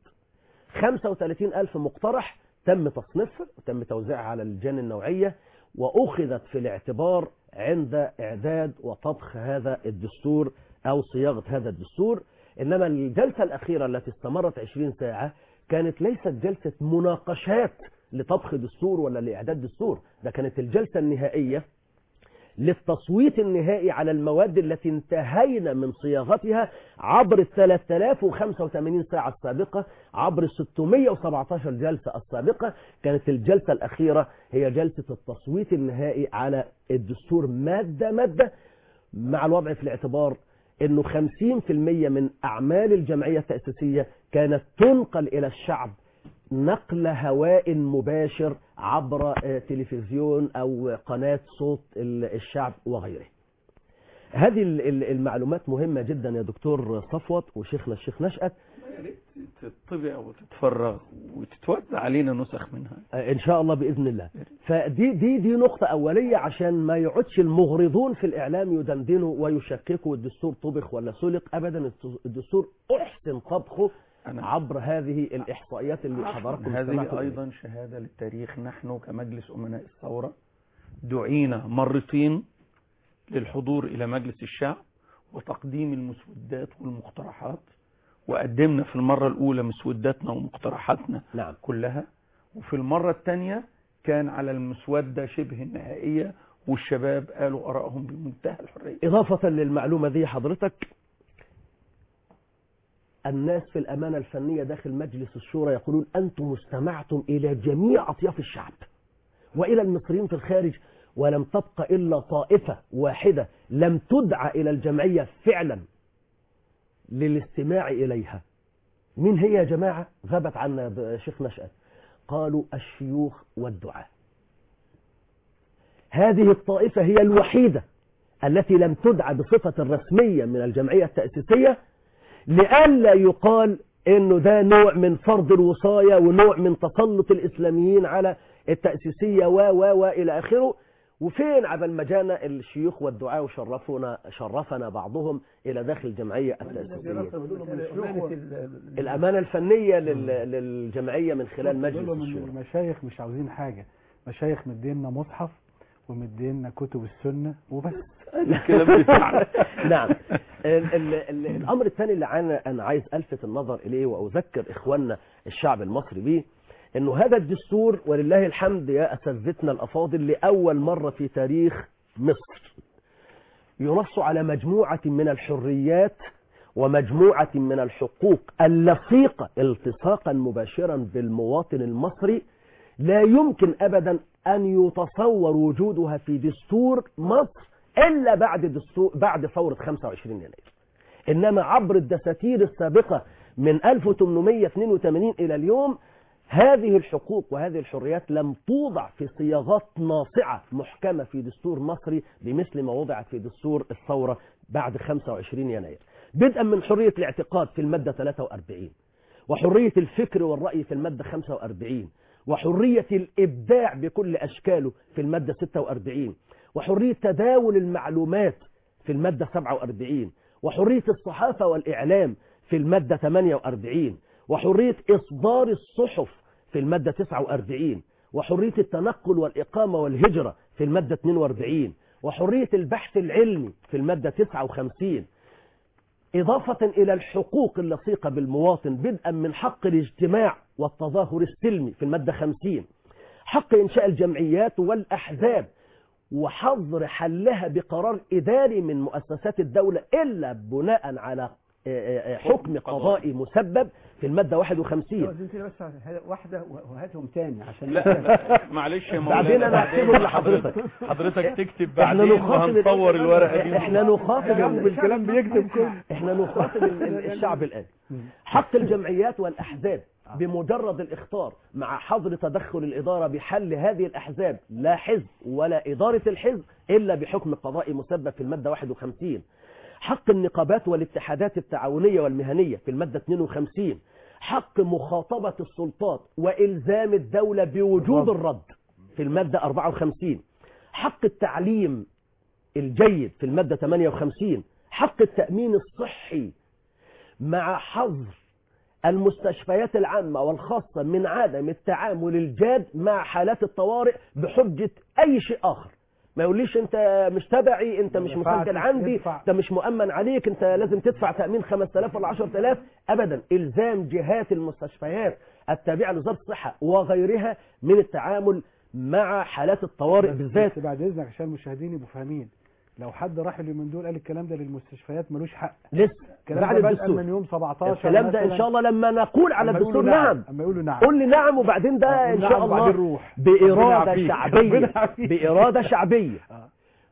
35 ألف مقترح تم تصنيفها وتم توزيعها على اللجان النوعية وأخذت في الاعتبار عند إعداد وطبخ هذا الدستور أو صياغة هذا الدستور إنما الجلسة الأخيرة التي استمرت 20 ساعة كانت ليست جلسة مناقشات لطبخ دستور ولا لإعداد دستور ده كانت الجلسة النهائية للتصويت النهائي على المواد التي انتهينا من صياغتها عبر ال 3085 ساعة السابقة عبر ال 617 جلسة السابقة كانت الجلسة الأخيرة هي جلسة التصويت النهائي على الدستور مادة مادة مع الوضع في الاعتبار انه 50% من اعمال الجمعية التأسيسية كانت تنقل الى الشعب نقل هواء مباشر عبر آه، تلفزيون او قناة صوت ال- الشعب وغيره هذه ال- ال- المعلومات مهمة جدا يا دكتور صفوت وشيخنا الشيخ نشأت يا ريت تطبع وتتفرغ وتتوزع علينا نسخ منها آه، ان شاء الله باذن الله فدي دي دي نقطة أولية عشان ما يقعدش المغرضون في الإعلام يدندنوا ويشككوا الدستور طبخ ولا سلق أبدا الدستور أحسن طبخه أنا عبر هذه الإحصائيات اللي حضراتكم استمعتوا هذه إليها. أيضا شهادة للتاريخ نحن كمجلس أمناء الثورة دعينا مرتين للحضور إلى مجلس الشعب وتقديم المسودات والمقترحات وقدمنا في المرة الأولى مسوداتنا ومقترحاتنا نعم كلها وفي المرة الثانية كان على المسودة شبه النهائية والشباب قالوا آرائهم بمنتهى الحرية إضافة للمعلومة دي حضرتك الناس في الأمانة الفنية داخل مجلس الشورى يقولون أنتم استمعتم إلى جميع أطياف الشعب وإلى المصريين في الخارج ولم تبق إلا طائفة واحدة لم تدعى إلى الجمعية فعلا للاستماع إليها مين هي يا جماعة غابت عنا شيخ نشأت قالوا الشيوخ والدعاء هذه الطائفة هي الوحيدة التي لم تدعى بصفة رسمية من الجمعية التأسيسية لئلا يقال انه ده نوع من فرض الوصاية ونوع من تسلط الاسلاميين على التأسيسية و و و الى اخره وفين عبل ما جانا الشيوخ والدعاء وشرفونا شرفنا بعضهم الى داخل الجمعية التأسيسية الامانة الفنية لل- للجمعية من خلال مجلس دول من الشورى المشايخ مش عاوزين حاجة مشايخ مدينا مصحف ومدينا كتب السنة وبس الكلام بتاعنا نعم ال ال ال الامر الثاني اللي انا انا عايز الفت النظر اليه واذكر اخواننا الشعب المصري بيه انه هذا الدستور ولله الحمد يا اساتذتنا الافاضل لاول مره في تاريخ مصر ينص على مجموعه من الحريات ومجموعه من الحقوق اللصيقه التصاقا مباشرا بالمواطن المصري لا يمكن ابدا ان يتصور وجودها في دستور مصر الا بعد دستور بعد ثوره 25 يناير انما عبر الدساتير السابقه من 1882 الى اليوم هذه الحقوق وهذه الحريات لم توضع في صياغات ناصعه محكمه في دستور مصري بمثل ما وضعت في دستور الثوره بعد 25 يناير بدءا من حريه الاعتقاد في الماده 43 وحريه الفكر والراي في الماده 45 وحريه الابداع بكل اشكاله في الماده 46 وحريه تداول المعلومات في الماده 47 وحريه الصحافه والاعلام في الماده 48 وحريه اصدار الصحف في الماده 49 وحريه التنقل والاقامه والهجره في الماده 42 وحريه البحث العلمي في الماده 59 إضافة إلى الحقوق اللصيقة بالمواطن بدءا من حق الاجتماع والتظاهر السلمي في المادة 50 حق إنشاء الجمعيات والأحزاب وحظر حلها بقرار إداري من مؤسسات الدولة إلا بناء على آه، آه، حكم قضائي مسبب في المادة 51 زين كده بس هذا واحدة وهاتهم تاني عشان لا لا، معلش يا مولانا بعدين أنا بعدين هكتبهم لحضرتك. حضرتك تكتب احنا بعدين نخاطب وهنصور الورقة دي احنا نخاطب الكلام بيكتب كله احنا نخاطب ال- ال- الشعب الآن حق الجمعيات والأحزاب بمجرد الإخطار مع حظر تدخل الإدارة بحل هذه الأحزاب لا حزب ولا إدارة الحزب إلا بحكم قضائي مسبب في المادة 51 حق النقابات والاتحادات التعاونية والمهنية في المادة 52 حق مخاطبة السلطات وإلزام الدولة بوجود الرد في المادة 54 حق التعليم الجيد في المادة 58 حق التأمين الصحي مع حظر المستشفيات العامة والخاصة من عدم التعامل الجاد مع حالات الطوارئ بحجة أي شيء آخر ما يقوليش انت مش تبعي انت مش ينفعش مسجل عندي تدفع. انت مش مؤمن عليك انت لازم تدفع تأمين 5000 ولا 10000 ابدا الزام جهات المستشفيات التابعة لوزارة الصحة وغيرها من التعامل مع حالات الطوارئ بس- بالذات بس بعد اذنك عشان المشاهدين يبقوا فاهمين لو حد راح اليومين دول قال الكلام ده للمستشفيات ملوش حق لسه الكلام بعد ده بدءا الدستور من يوم 17 الكلام ده ان مثلاً. شاء الله لما نقول على أما يقولوا الدستور نعم اما يقولوا نعم قول لي نعم وبعدين ده آه، ان نعم شاء الله وبعدين روح. بإرادة ربنا يعافيك. شعبية ربنا يعافيك. بإرادة شعبية آه.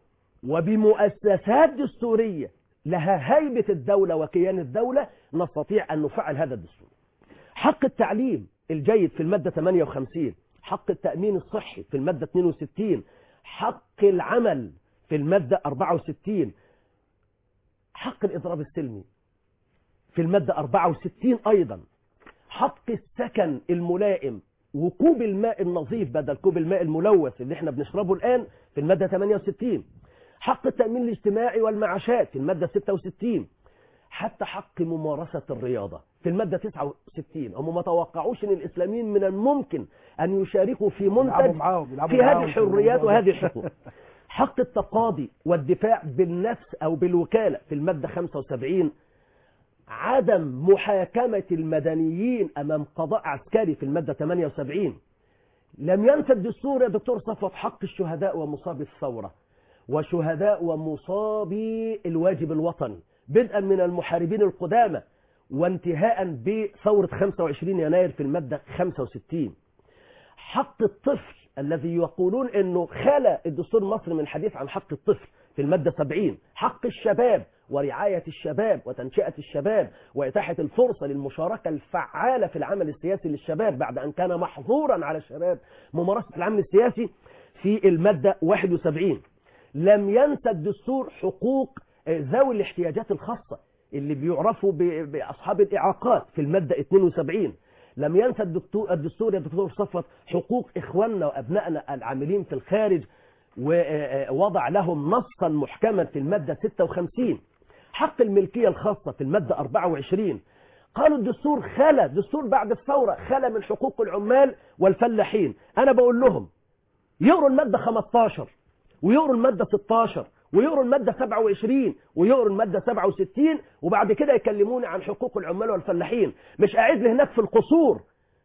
وبمؤسسات دستورية لها هيبة الدولة وكيان الدولة نستطيع أن نفعل هذا الدستور حق التعليم الجيد في المادة 58 حق التأمين الصحي في المادة 62 حق العمل في المادة 64 حق الإضراب السلمي في المادة 64 أيضا حق السكن الملائم وكوب الماء النظيف بدل كوب الماء الملوث اللي احنا بنشربه الآن في المادة 68 حق التأمين الاجتماعي والمعاشات في المادة 66 حتى حق ممارسة الرياضة في المادة 69 هم ما توقعوش ان الإسلاميين من الممكن أن يشاركوا في يلعبوا منتج معاهم يلعبوا في هذه معاهم الحريات الموضوع ده. وهذه الحقوق حق التقاضي والدفاع بالنفس أو بالوكالة في المادة 75 عدم محاكمة المدنيين أمام قضاء عسكري في المادة 78 لم ينسى الدستور يا دكتور صفوت حق الشهداء ومصابي الثورة وشهداء ومصابي الواجب الوطني بدءا من المحاربين القدامى وانتهاء بثورة 25 يناير في المادة 65 حق الطفل الذي يقولون انه خلى الدستور المصري من حديث عن حق الطفل في المادة 70 حق الشباب ورعاية الشباب وتنشئة الشباب وإتاحة الفرصة للمشاركة الفعالة في العمل السياسي للشباب بعد أن كان محظورا على الشباب ممارسة العمل السياسي في المادة 71 لم ينسى الدستور حقوق آه، ذوي الاحتياجات الخاصة اللي بيعرفوا ب- بأصحاب الإعاقات في المادة 72 لم ينسى الدكتور الدستور يا دكتور صفوت حقوق إخواننا وأبنائنا العاملين في الخارج ووضع لهم نصا محكما في المادة 56 حق الملكية الخاصة في المادة 24 قالوا الدستور خلى دستور بعد الثورة خلى من حقوق العمال والفلاحين أنا بقول لهم يقروا المادة 15 ويقروا المادة 16 ويقروا المادة 27 ويقروا المادة 67 وبعد كده يكلموني عن حقوق العمال والفلاحين مش قاعد لي هناك في القصور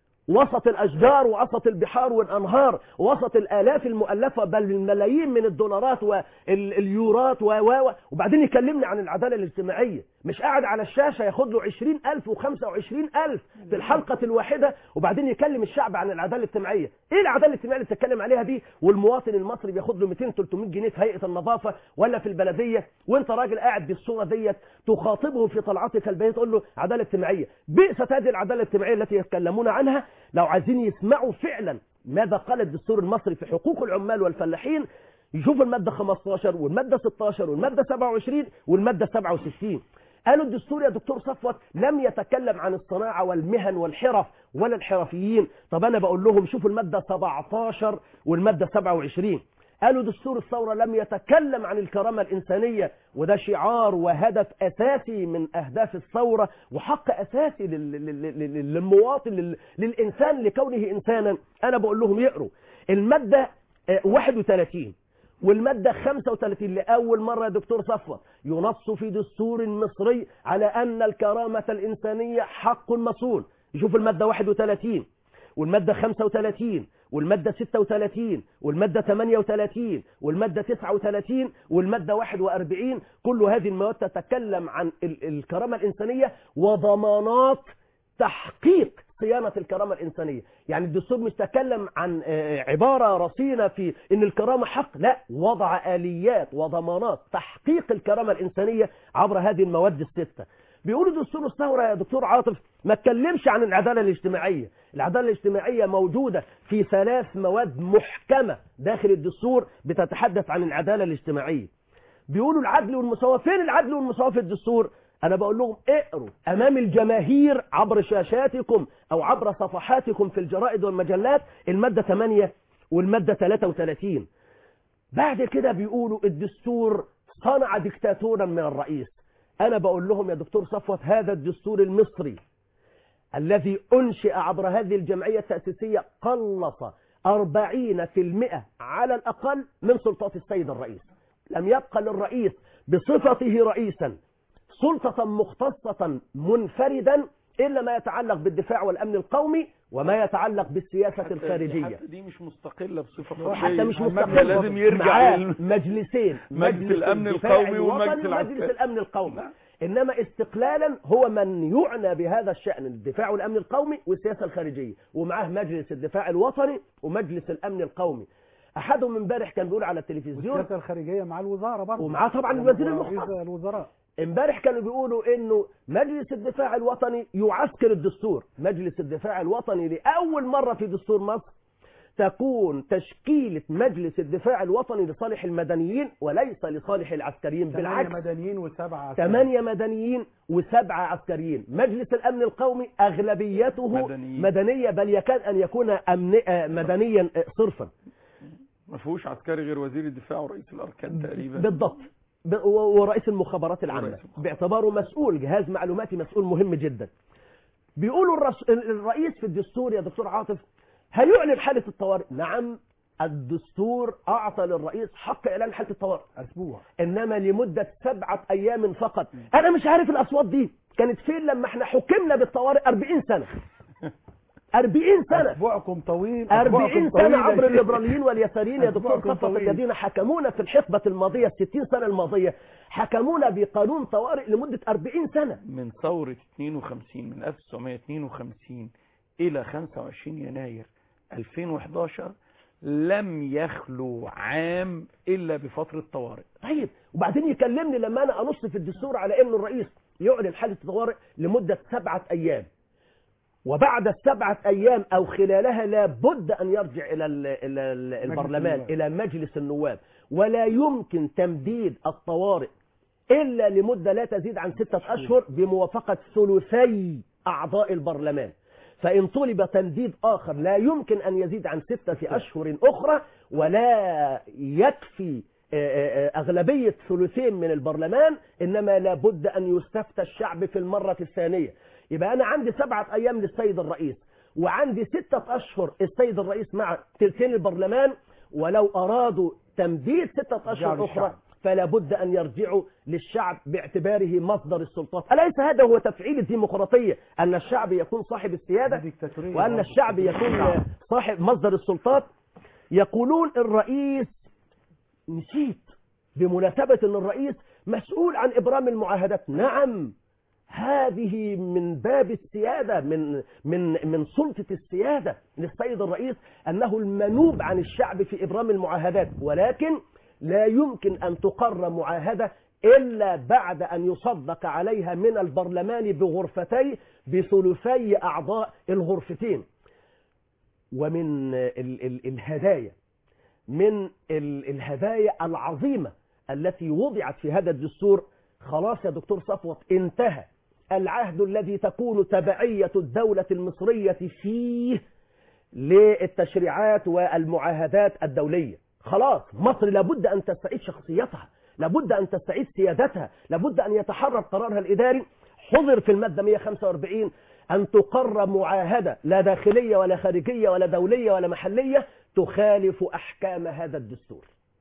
وسط الأشجار ووسط البحار والأنهار وسط الآلاف المؤلفة بل الملايين من الدولارات واليورات و و و وبعدين يكلمني عن العدالة الاجتماعية مش قاعد على الشاشة ياخد له 20000 و25000 في الحلقة الواحدة وبعدين يكلم الشعب عن العدالة الاجتماعية ايه العدالة الاجتماعية اللي بتتكلم عليها دي والمواطن المصري بياخد له 200 300 جنيه في هيئة النظافة ولا في البلدية وانت راجل قاعد بالصورة ديت تخاطبه في طلعتك البيت تقول له عدالة اجتماعية بئست هذه العدالة الاجتماعية التي يتكلمون عنها لو عايزين يسمعوا فعلا ماذا قال الدستور المصري في حقوق العمال والفلاحين يشوفوا المادة 15 والمادة 16 والمادة 27 والمادة 67 قالوا الدستور يا دكتور صفوت لم يتكلم عن الصناعة والمهن والحرف ولا الحرفيين طب أنا بقول لهم شوفوا المادة 17 والمادة 27 قالوا دستور الثورة لم يتكلم عن الكرامة الإنسانية وده شعار وهدف أساسي من أهداف الثورة وحق أساسي لل- لل- لل- للمواطن لل- للإنسان لكونه إنسانا أنا بقول لهم يقروا المادة آه، 31 والمادة 35 لأول مرة يا دكتور صفوة ينص في دستور مصري على أن الكرامة الإنسانية حق مصون يشوف المادة 31 والمادة 35 والمادة 36 والمادة 38 والمادة 39 والمادة 41 كل هذه المواد تتكلم عن ال- الكرامة الإنسانية وضمانات تحقيق صيانة الكرامة الإنسانية يعني الدستور مش تكلم عن آه، عبارة رصينة في أن الكرامة حق لا وضع آليات وضمانات تحقيق الكرامة الإنسانية عبر هذه المواد الستة بيقولوا دستور الثورة يا دكتور عاطف ما اتكلمش عن العدالة الاجتماعية العدالة الاجتماعية موجودة في ثلاث مواد محكمة داخل الدستور بتتحدث عن العدالة الاجتماعية بيقولوا العدل والمساواة فين العدل والمساواة في الدستور انا بقول لهم اقروا امام الجماهير عبر شاشاتكم او عبر صفحاتكم في الجرائد والمجلات المادة 8 والمادة 33 بعد كده بيقولوا الدستور صنع ديكتاتورا من الرئيس انا بقول لهم يا دكتور صفوت هذا الدستور المصري الذي أنشئ عبر هذه الجمعية التأسيسية قلص أربعين في المئة على الأقل من سلطات السيد الرئيس لم يبقى للرئيس بصفته رئيسا سلطة مختصة منفردا إلا ما يتعلق بالدفاع والأمن القومي وما يتعلق بالسياسة الخارجية حتى دي مش مستقلة بصفة حتى فردية. مش المبنى مستقل لازم يرجع معاه لل- مجلسين مجلس الأمن الدفاع القومي الوطني ومجلس العسكري. ومجلس الأمن القومي نعم. إنما استقلالا هو من يعنى بهذا الشأن الدفاع والأمن القومي والسياسة الخارجية ومعاه مجلس الدفاع الوطني ومجلس الأمن القومي أحدهم امبارح كان بيقول على التلفزيون والسياسة الخارجية مع الوزارة برضه ومعاه طبعا الوزير ورئيس المختص الوزراء امبارح كانوا بيقولوا انه مجلس الدفاع الوطني يعسكر الدستور مجلس الدفاع الوطني لأول مرة في دستور مصر تكون تشكيلة مجلس الدفاع الوطني لصالح المدنيين وليس لصالح العسكريين ثمانية بالعكس مدنيين وسبعة عسكريين. ثمانية مدنيين وسبعة عسكريين مجلس الأمن القومي أغلبيته مدنيين. مدنية بل يكاد أن يكون أمن... آه، مدنيا آه، صرفا ما فيهوش عسكري غير وزير الدفاع ورئيس الأركان تقريبا بالضبط ب- و- ورئيس المخابرات العامة ورئيس المخابرات. باعتباره مسؤول جهاز معلوماتي مسؤول مهم جدا بيقولوا الرس... الرئيس في الدستور يا دكتور عاطف هيعلن حالة الطوارئ نعم الدستور أعطى للرئيس حق إعلان حالة الطوارئ أسبوع إنما لمدة سبعة أيام فقط أنا مش عارف الأصوات دي كانت فين لما احنا حكمنا بالطوارئ 40 سنة 40 سنة أسبوعكم طويل 40 أسبوعكم سنة طويل يا عبر شيخ. الليبراليين واليساريين يا دكتور أسبوعكم صفوت طويل. الذين حكمونا في الحقبة الماضية 60 سنة الماضية حكمونا بقانون طوارئ لمدة 40 سنة من ثورة 52 من 1952 إلى 25 يناير 2011 لم يخلو عام إلا بفترة طوارئ طيب وبعدين يكلمني لما انا انص في الدستور على ان الرئيس يعلن حاله طوارئ لمده سبعه ايام وبعد السبعه ايام او خلالها لابد ان يرجع الى ال الى ال البرلمان النواب. الى مجلس النواب ولا يمكن تمديد الطوارئ الا لمده لا تزيد عن سته اشهر بموافقه ثلثي اعضاء البرلمان فإن طلب تمديد آخر لا يمكن أن يزيد عن ستة أشهر أخرى ولا يكفي آه، آه، أغلبية ثلثين من البرلمان إنما لابد أن يستفتى الشعب في المرة الثانية يبقى أنا عندي سبعة أيام للسيد الرئيس وعندي ستة أشهر السيد الرئيس مع ثلثين البرلمان ولو أرادوا تمديد ستة يرجعوا أشهر أخرى للشعب. فلا بد أن يرجعوا للشعب باعتباره مصدر السلطات أليس هذا هو تفعيل الديمقراطية أن الشعب يكون صاحب السيادة ديكتاتورية وأن برضه. الشعب يكون صاحب مصدر السلطات يقولون الرئيس نسيت بمناسبة أن الرئيس مسؤول عن إبرام المعاهدات نعم هذه من باب السيادة من من من سلطة السيادة للسيد الرئيس أنه المنوب عن الشعب في إبرام المعاهدات ولكن لا يمكن أن تقر معاهدة إلا بعد أن يصدق عليها من البرلمان بغرفتي بثلثي أعضاء الغرفتين ومن ال ال الهدايا من ال الهدايا العظيمة التي وضعت في هذا الدستور خلاص يا دكتور صفوت انتهى العهد الذي تكون تبعية الدولة المصرية فيه للتشريعات والمعاهدات الدولية خلاص مصر لابد أن تستعيد شخصيتها لابد أن تستعيد سيادتها لابد أن يتحرر قرارها الإداري حضر في المادة 145 أن تقر معاهدة لا داخلية ولا خارجية ولا دولية ولا محلية تخالف أحكام هذا الدستور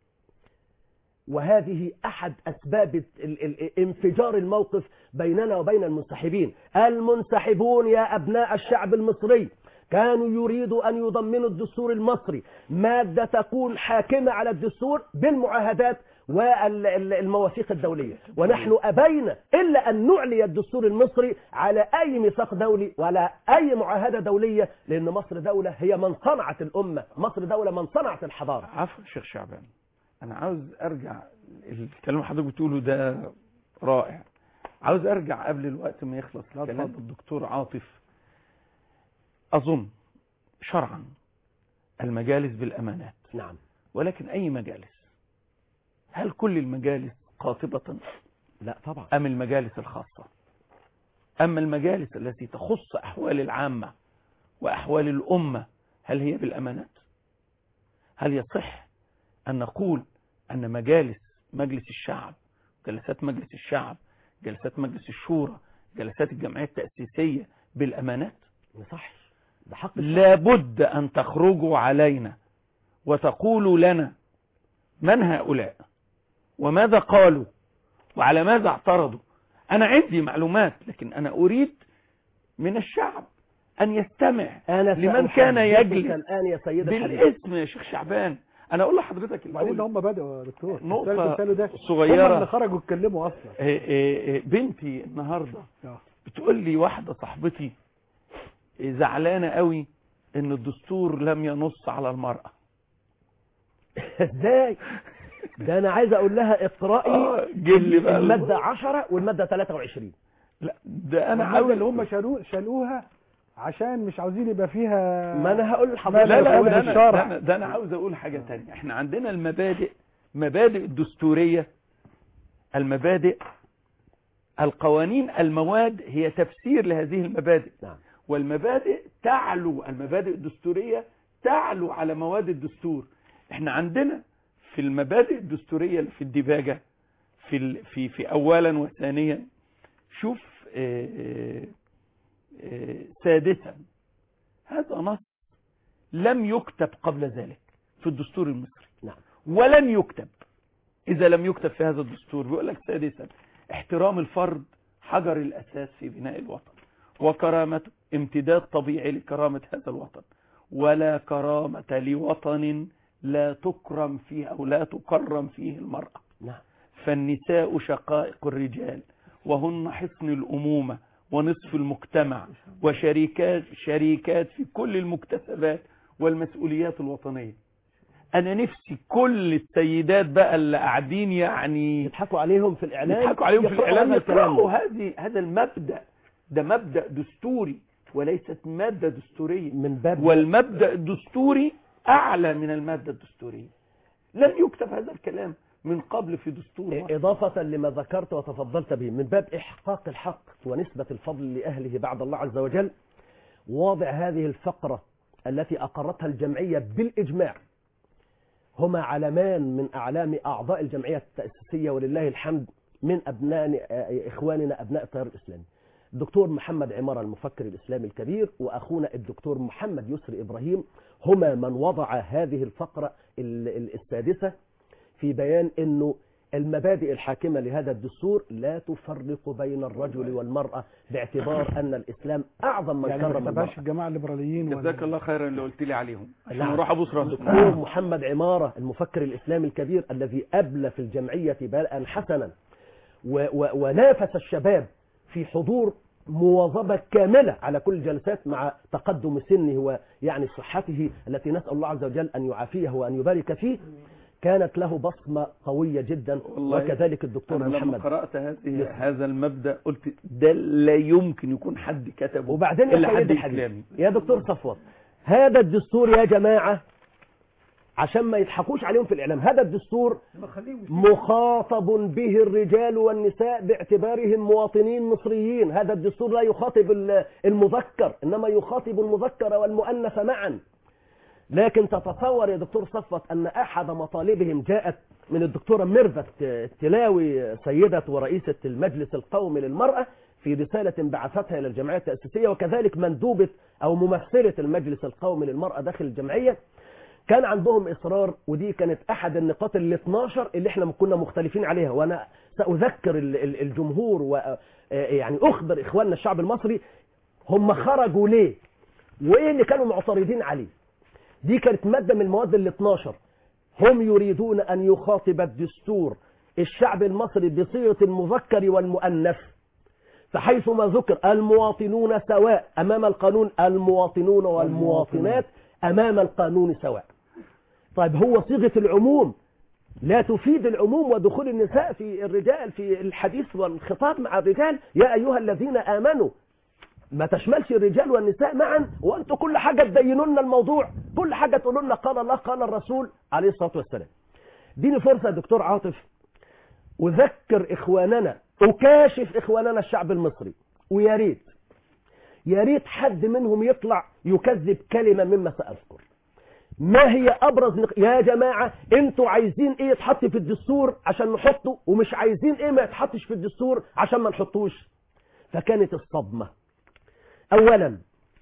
وهذه أحد أسباب ال- ال- انفجار الموقف بيننا وبين المنسحبين المنسحبون يا أبناء الشعب المصري كانوا يريدوا أن يضمنوا الدستور المصري مادة تكون حاكمة على الدستور بالمعاهدات والمواثيق الدولية ونحن أبينا إلا أن نعلي الدستور المصري على أي ميثاق دولي ولا أي معاهدة دولية لأن مصر دولة هي من صنعت الأمة مصر دولة من صنعت الحضارة عفوا شيخ شعبان انا عاوز ارجع الكلام اللي حضرتك بتقوله ده رائع عاوز ارجع قبل الوقت ما يخلص لا، كلام اتفضل. الدكتور عاطف اظن شرعا المجالس بالامانات نعم ولكن اي مجالس هل كل المجالس قاطبة لا طبعا ام المجالس الخاصة اما المجالس التي تخص احوال العامة واحوال الامة هل هي بالامانات هل يصح أن نقول أن مجالس مجلس الشعب جلسات مجلس الشعب جلسات مجلس الشورى جلسات الجمعية التأسيسية بالأمانات ما صحش ده حق الشعب. لابد أن تخرجوا علينا وتقولوا لنا من هؤلاء وماذا قالوا وعلى ماذا اعترضوا أنا عندي معلومات لكن أنا أريد من الشعب أن يستمع أنا لمن كان سأحدثك يجلس الآن يا سيد الحبيب بالاسم يا شيخ شعبان أنا أقول لحضرتك وبعدين ده الأول هم بدأوا يا دكتور نقطة السؤال اللي بتسأله ده صغيرة. هم اللي خرجوا اتكلموا أصلا إيه إيه إيه بنتي النهاردة آه. بتقول لي واحدة صاحبتي زعلانة قوي ان الدستور لم ينص على المرأة ازاي ده انا عايز اقول لها آه، اقرأي جيب لي بقى المادة 10 والمادة 23 لا ده انا انا عاوز اللي هم شالوه شالوها عشان مش عاوزين يبقى فيها ما انا هقول لا، لحضرتك لا لا يقول ده انا, بالشرع. ده أنا, ده أنا عاوز اقول حاجة تانية احنا عندنا المبادئ مبادئ الدستورية المبادئ القوانين المواد هي تفسير لهذه المبادئ نعم والمبادئ تعلو المبادئ الدستورية تعلو على مواد الدستور احنا عندنا في المبادئ الدستورية اللي في الديباجة في ال- في في اولا وثانيا شوف آه، آه، آه، سادسا هذا نص لم يكتب قبل ذلك في الدستور المصري نعم ولن يكتب إذا لم يكتب في هذا الدستور بيقول لك سادسا احترام الفرد حجر الأساس في بناء الوطن وكرامته امتداد طبيعي لكرامة هذا الوطن ولا كرامة لوطن لا تكرم فيه أو لا تكرم فيه المرأة نعم فالنساء شقائق الرجال وهن حصن الأمومة ونصف المجتمع وشريكات شريكات في كل المكتسبات والمسؤوليات الوطنية أنا نفسي كل السيدات بقى اللي قاعدين يعني يضحكوا عليهم في الإعلام يضحكوا عليهم في يقرأوا الإعلام هذا الكلام. يقرأوا هذه هذا المبدأ ده مبدأ دستوري وليست مادة دستورية من باب والمبدأ الدستوري أعلى من المادة الدستورية لم يكتب هذا الكلام من قبل في دستور مصر. إضافة لما ذكرت وتفضلت به من باب إحقاق الحق ونسبة الفضل لأهله بعد الله عز وجل واضع هذه الفقرة التي أقرتها الجمعية بالإجماع هما علمان من أعلام أعضاء الجمعية التأسيسية ولله الحمد من أبناء إخواننا أبناء التيار الإسلامي الدكتور محمد عمارة المفكر الإسلامي الكبير وأخونا الدكتور محمد يسري إبراهيم هما من وضع هذه الفقرة ال- ال- السادسة في بيان أنه المبادئ الحاكمة لهذا الدستور لا تفرق بين الرجل والمرأة باعتبار أن الإسلام أعظم من يعني ما كرم تبقاش المرأة الجماعه الليبراليين ولا- جزاك الله خيرا اللي قلت لي عليهم عشان نعم. اروح ابوس راسك الدكتور محمد عمارة المفكر الإسلامي الكبير الذي أبلى في الجمعية بلاء حسنا و و ونافس الشباب في حضور مواظبة كاملة على كل الجلسات مع تقدم سنه ويعني صحته التي نسأل الله عز وجل أن يعافيه وأن يبارك فيه كانت له بصمة قوية جدا والله وكذلك الدكتور انا لما محمد قرات هذه هذا المبدا قلت ده لا يمكن يكون حد كتبه وبعدين يا الا سيد حد الحبيب اسلامي يا دكتور صفوت هذا الدستور يا جماعة عشان ما يضحكوش عليهم في الإعلام هذا الدستور مخاطب به الرجال والنساء باعتبارهم مواطنين مصريين هذا الدستور لا يخاطب ال- المذكر إنما يخاطب المذكر والمؤنث معا لكن تتصور يا دكتور صفوت أن أحد مطالبهم جاءت من الدكتورة ميرفت التلاوي سيدة ورئيسة المجلس القومي للمرأة في رسالة بعثتها إلى الجمعية التأسيسية وكذلك مندوبة أو ممثلة المجلس القومي للمرأة داخل الجمعية كان عندهم إصرار ودي كانت أحد النقاط ال 12 اللي احنا كنا مختلفين عليها وأنا سأذكر ال- ال- الجمهور و يعني أخبر إخواننا الشعب المصري هم خرجوا ليه وإيه اللي كانوا معترضين عليه دي كانت مادة من المواد ال 12 هم يريدون أن يخاطب الدستور الشعب المصري بصيغة المذكر والمؤنث فحيث ما ذكر المواطنون سواء أمام القانون المواطنون والمواطنات أمام القانون سواء طيب هو صيغة العموم لا تفيد العموم ودخول النساء في الرجال في الحديث والخطاب مع الرجال يا أيها الذين آمنوا ما تشملش الرجال والنساء معا وانتوا كل حاجة تبينوا لنا الموضوع كل حاجة تقولوا لنا قال الله قال الرسول عليه الصلاة والسلام ديني فرصة يا دكتور عاطف أذكر إخواننا أكاشف إخواننا الشعب المصري ويا ريت يا ريت حد منهم يطلع يكذب كلمة مما سأذكر ما هي أبرز نق... يا جماعة انتوا عايزين ايه يتحط في الدستور عشان نحطه ومش عايزين ايه ما يتحطش في الدستور عشان ما نحطوش فكانت الصدمة أولا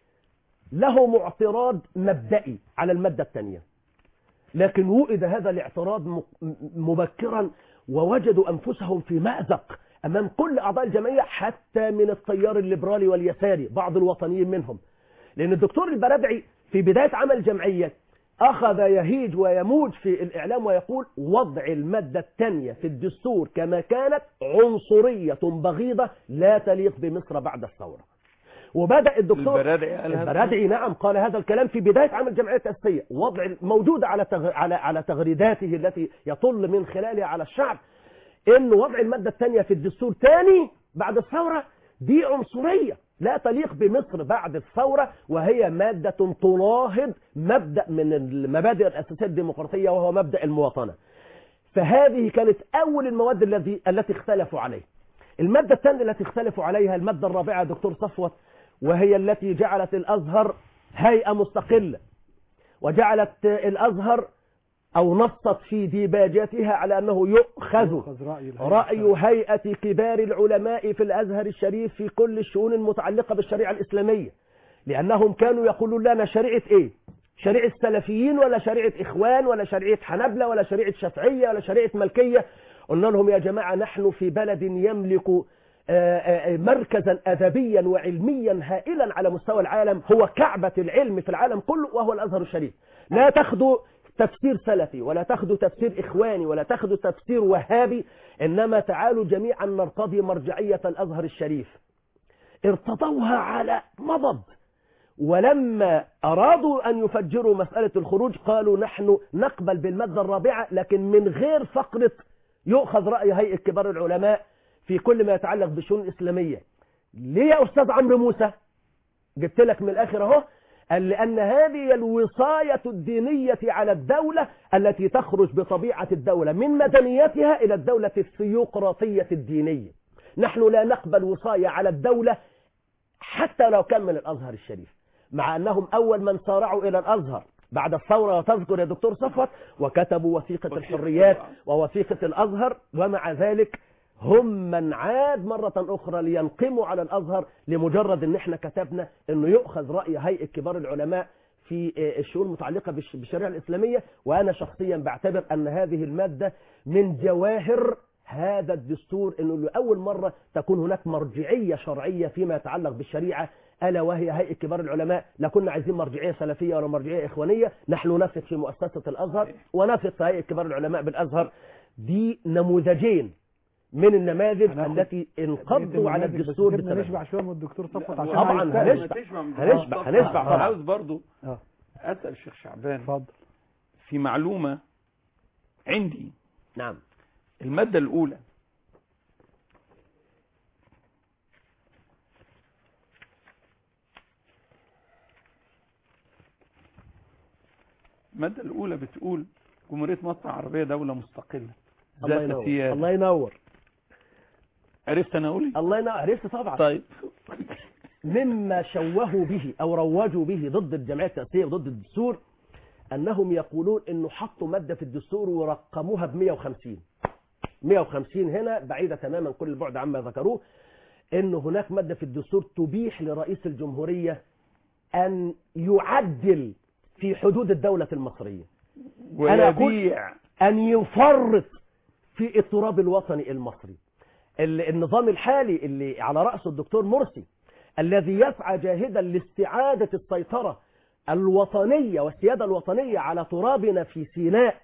لهم اعتراض مبدئي على المادة الثانية لكن وئد هذا الاعتراض م- م- مبكرا ووجدوا أنفسهم في مأزق أمام كل أعضاء الجمعية حتى من التيار الليبرالي واليساري بعض الوطنيين منهم لأن الدكتور البرادعي في بداية عمل الجمعية أخذ يهيج ويموج في الإعلام ويقول وضع المادة الثانية في الدستور كما كانت عنصرية بغيضة لا تليق بمصر بعد الثورة وبدأ الدكتور البرادعي قال هذا البرادعي نعم قال هذا الكلام في بداية عمل الجمعية التأسيسية وضع موجودة على تغ... على على تغريداته التي يطل من خلالها على الشعب ان وضع المادة الثانية في الدستور تاني بعد الثورة دي عنصرية لا تليق بمصر بعد الثورة وهي مادة تناهض مبدأ من المبادئ الأساسية الديمقراطية وهو مبدأ المواطنة فهذه كانت أول المواد الذي التي اختلفوا عليها المادة الثانية التي اختلفوا عليها المادة الرابعة يا دكتور صفوت وهي التي جعلت الأزهر هيئة مستقلة وجعلت الأزهر أو نصت في ديباجاتها على أنه يؤخذ يؤخذ رأي الهيئة رأي هيئة كبار العلماء في الأزهر الشريف في كل الشؤون المتعلقة بالشريعة الإسلامية لأنهم كانوا يقولون لنا شريعة إيه شريعة سلفيين ولا شريعة إخوان ولا شريعة حنبلة ولا شريعة شافعية ولا شريعة ملكية قلنا لهم يا جماعة نحن في بلد يملك آه، آه، مركزا أدبيا وعلميا هائلا على مستوى العالم هو كعبة العلم في العالم كله وهو الأزهر الشريف لا تاخدوا تفسير سلفي ولا تاخدوا تفسير إخواني ولا تاخدوا تفسير وهابي إنما تعالوا جميعا نرتضي مرجعية الأزهر الشريف ارتضوها على مضض ولما أرادوا أن يفجروا مسألة الخروج قالوا نحن نقبل بالمادة الرابعة لكن من غير فقرة يؤخذ رأي هيئة كبار العلماء في كل ما يتعلق بالشؤون الإسلامية ليه يا أستاذ عمرو موسى جبت لك من الآخر أهو قال لأن هذه الوصاية الدينية على الدولة التي تخرج بطبيعة الدولة من مدنيتها إلى الدولة الثيوقراطية الدينية نحن لا نقبل وصاية على الدولة حتى لو كان من الأزهر الشريف مع أنهم أول من سارعوا إلى الأزهر بعد الثورة وتذكر يا دكتور صفوت وكتبوا وثيقة الحريات ووثيقة الأزهر ومع ذلك هم من عاد مرة أخرى لينقموا على الأزهر لمجرد أن احنا كتبنا أنه يؤخذ رأي هيئة كبار العلماء في الشؤون المتعلقة بالش- بالشريعة الإسلامية وأنا شخصيا بعتبر أن هذه المادة من جواهر هذا الدستور أنه لأول مرة تكون هناك مرجعية شرعية فيما يتعلق بالشريعة ألا وهي هيئة كبار العلماء لا كنا عايزين مرجعية سلفية ولا مرجعية إخوانية نحن نثق في مؤسسة الأزهر ونثق في هيئة كبار العلماء بالأزهر دي نموذجين من النماذج هناخد التي انقضوا على النماذج، بس الدستور سيبنا بسببها. نشبع شويه من الدكتور صفوت لا، عشان طبعاً هيستاهل. هنشبع. هنشبع من هنشبع، الصفحة. هنشبع طبعاً. عاوز برضو اه اسال الشيخ شعبان اتفضل في معلومه عندي نعم الماده الاولى الماده الاولى بتقول جمهوريه مصر العربيه دوله مستقله الله ذات ينور سياده الله ينور عرفت انا اقول إيه؟ الله ينور عرفت طبعا طيب مما شوهوا به او روجوا به ضد الجمعيه التاسيسيه وضد الدستور انهم يقولون انه حطوا ماده في الدستور ورقموها ب 150 150 هنا بعيده تماما كل البعد عما ذكروه ان هناك ماده في الدستور تبيح لرئيس الجمهوريه ان يعدل في حدود الدوله المصريه أنا أقول- ويبيع أن يفرط في التراب الوطني المصري ال- النظام الحالي اللي على رأسه الدكتور مرسي الذي يسعى جاهدا لاستعادة السيطرة الوطنية والسيادة الوطنية على ترابنا في سيناء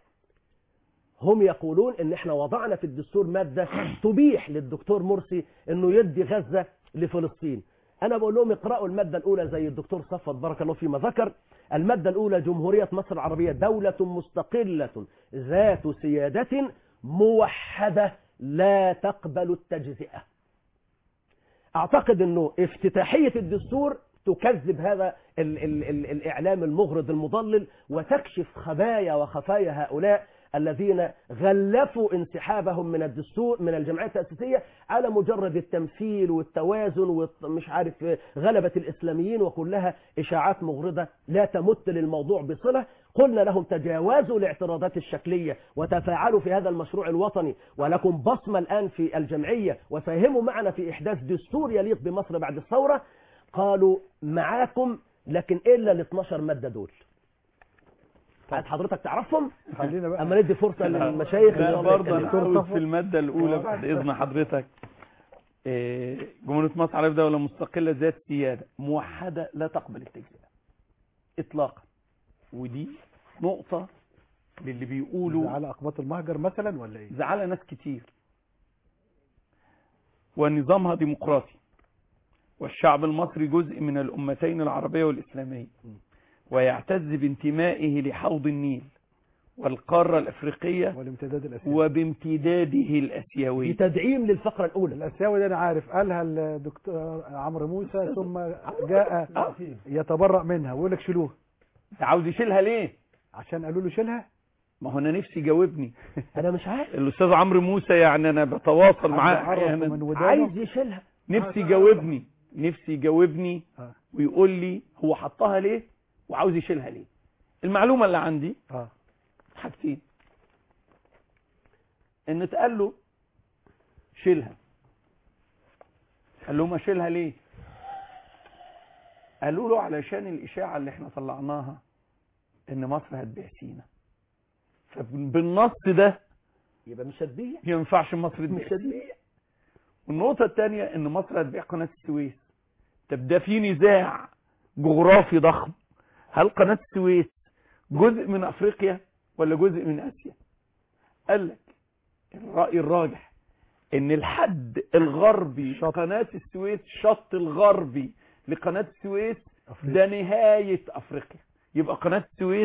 هم يقولون ان احنا وضعنا في الدستور مادة تبيح للدكتور مرسي انه يدي غزة لفلسطين انا بقول لهم اقرأوا المادة الاولى زي الدكتور صفوت بارك الله فيما ذكر المادة الاولى جمهورية مصر العربية دولة مستقلة ذات سيادة موحدة لا تقبل التجزئة اعتقد انه افتتاحية الدستور تكذب هذا ال ال ال الاعلام المغرض المضلل وتكشف خبايا وخفايا هؤلاء الذين غلفوا انسحابهم من الدستور من الجمعية التأسيسية على مجرد التمثيل والتوازن ومش عارف غلبة الإسلاميين وكلها إشاعات مغرضة لا تمت للموضوع بصلة قلنا لهم تجاوزوا الاعتراضات الشكلية وتفاعلوا في هذا المشروع الوطني ولكم بصمة الآن في الجمعية وساهموا معنا في إحداث دستور يليق بمصر بعد الثورة قالوا معاكم لكن إلا ال 12 مادة دول عايز حضرتك تعرفهم خلينا بقى اما ندي فرصه للمشايخ إن لا شاء الله برضه انا يتكلموا. عاوز في الماده الاولى بعد اذن حضرتك إيه، جمهوريه مصر العربيه دوله مستقله ذات سياده موحده لا تقبل التجزئه اطلاقا ودي نقطه للي بيقولوا على اقباط المهجر مثلا ولا ايه زعل ناس كتير ونظامها ديمقراطي والشعب المصري جزء من الأمتين العربية والإسلامية ويعتز بانتمائه لحوض النيل والقارة الأفريقية والامتداد الاسيوي وبامتداده في الأسيوي تدعيم للفقره الاولى الاسيوي ده انا عارف قالها الدكتور عمرو موسى ثم جاء يتبرأ منها ويقول لك شيلوها عاوز يشيلها ليه عشان قالوا له شيلها ما هو أنا نفسي يجاوبني انا مش عارف الأستاذ عمرو موسى يعني أنا بتواصل معاه عرف أحيانا من ودانه عايز يشيلها نفسي يجاوبني نفسي يجاوبني آه. ويقول لي هو حطها ليه وعاوز يشيلها ليه المعلومة اللي عندي اه حاجتين ان اتقال له شيلها قال لهم اشيلها ليه قالوا له علشان الاشاعه اللي احنا طلعناها ان مصر هتبيع سينا فبالنص ده يبقى مش هتبيع ما ينفعش مصر مش تبيع هتبيع والنقطة الثانية ان مصر هتبيع قناة السويس طب ده في نزاع جغرافي ضخم هل قناة السويس جزء من افريقيا ولا جزء من اسيا قال لك الرأي الراجح ان الحد الغربي لقناة السويس الشط الغربي لقناة السويس ده نهاية افريقيا يبقى قناة السويس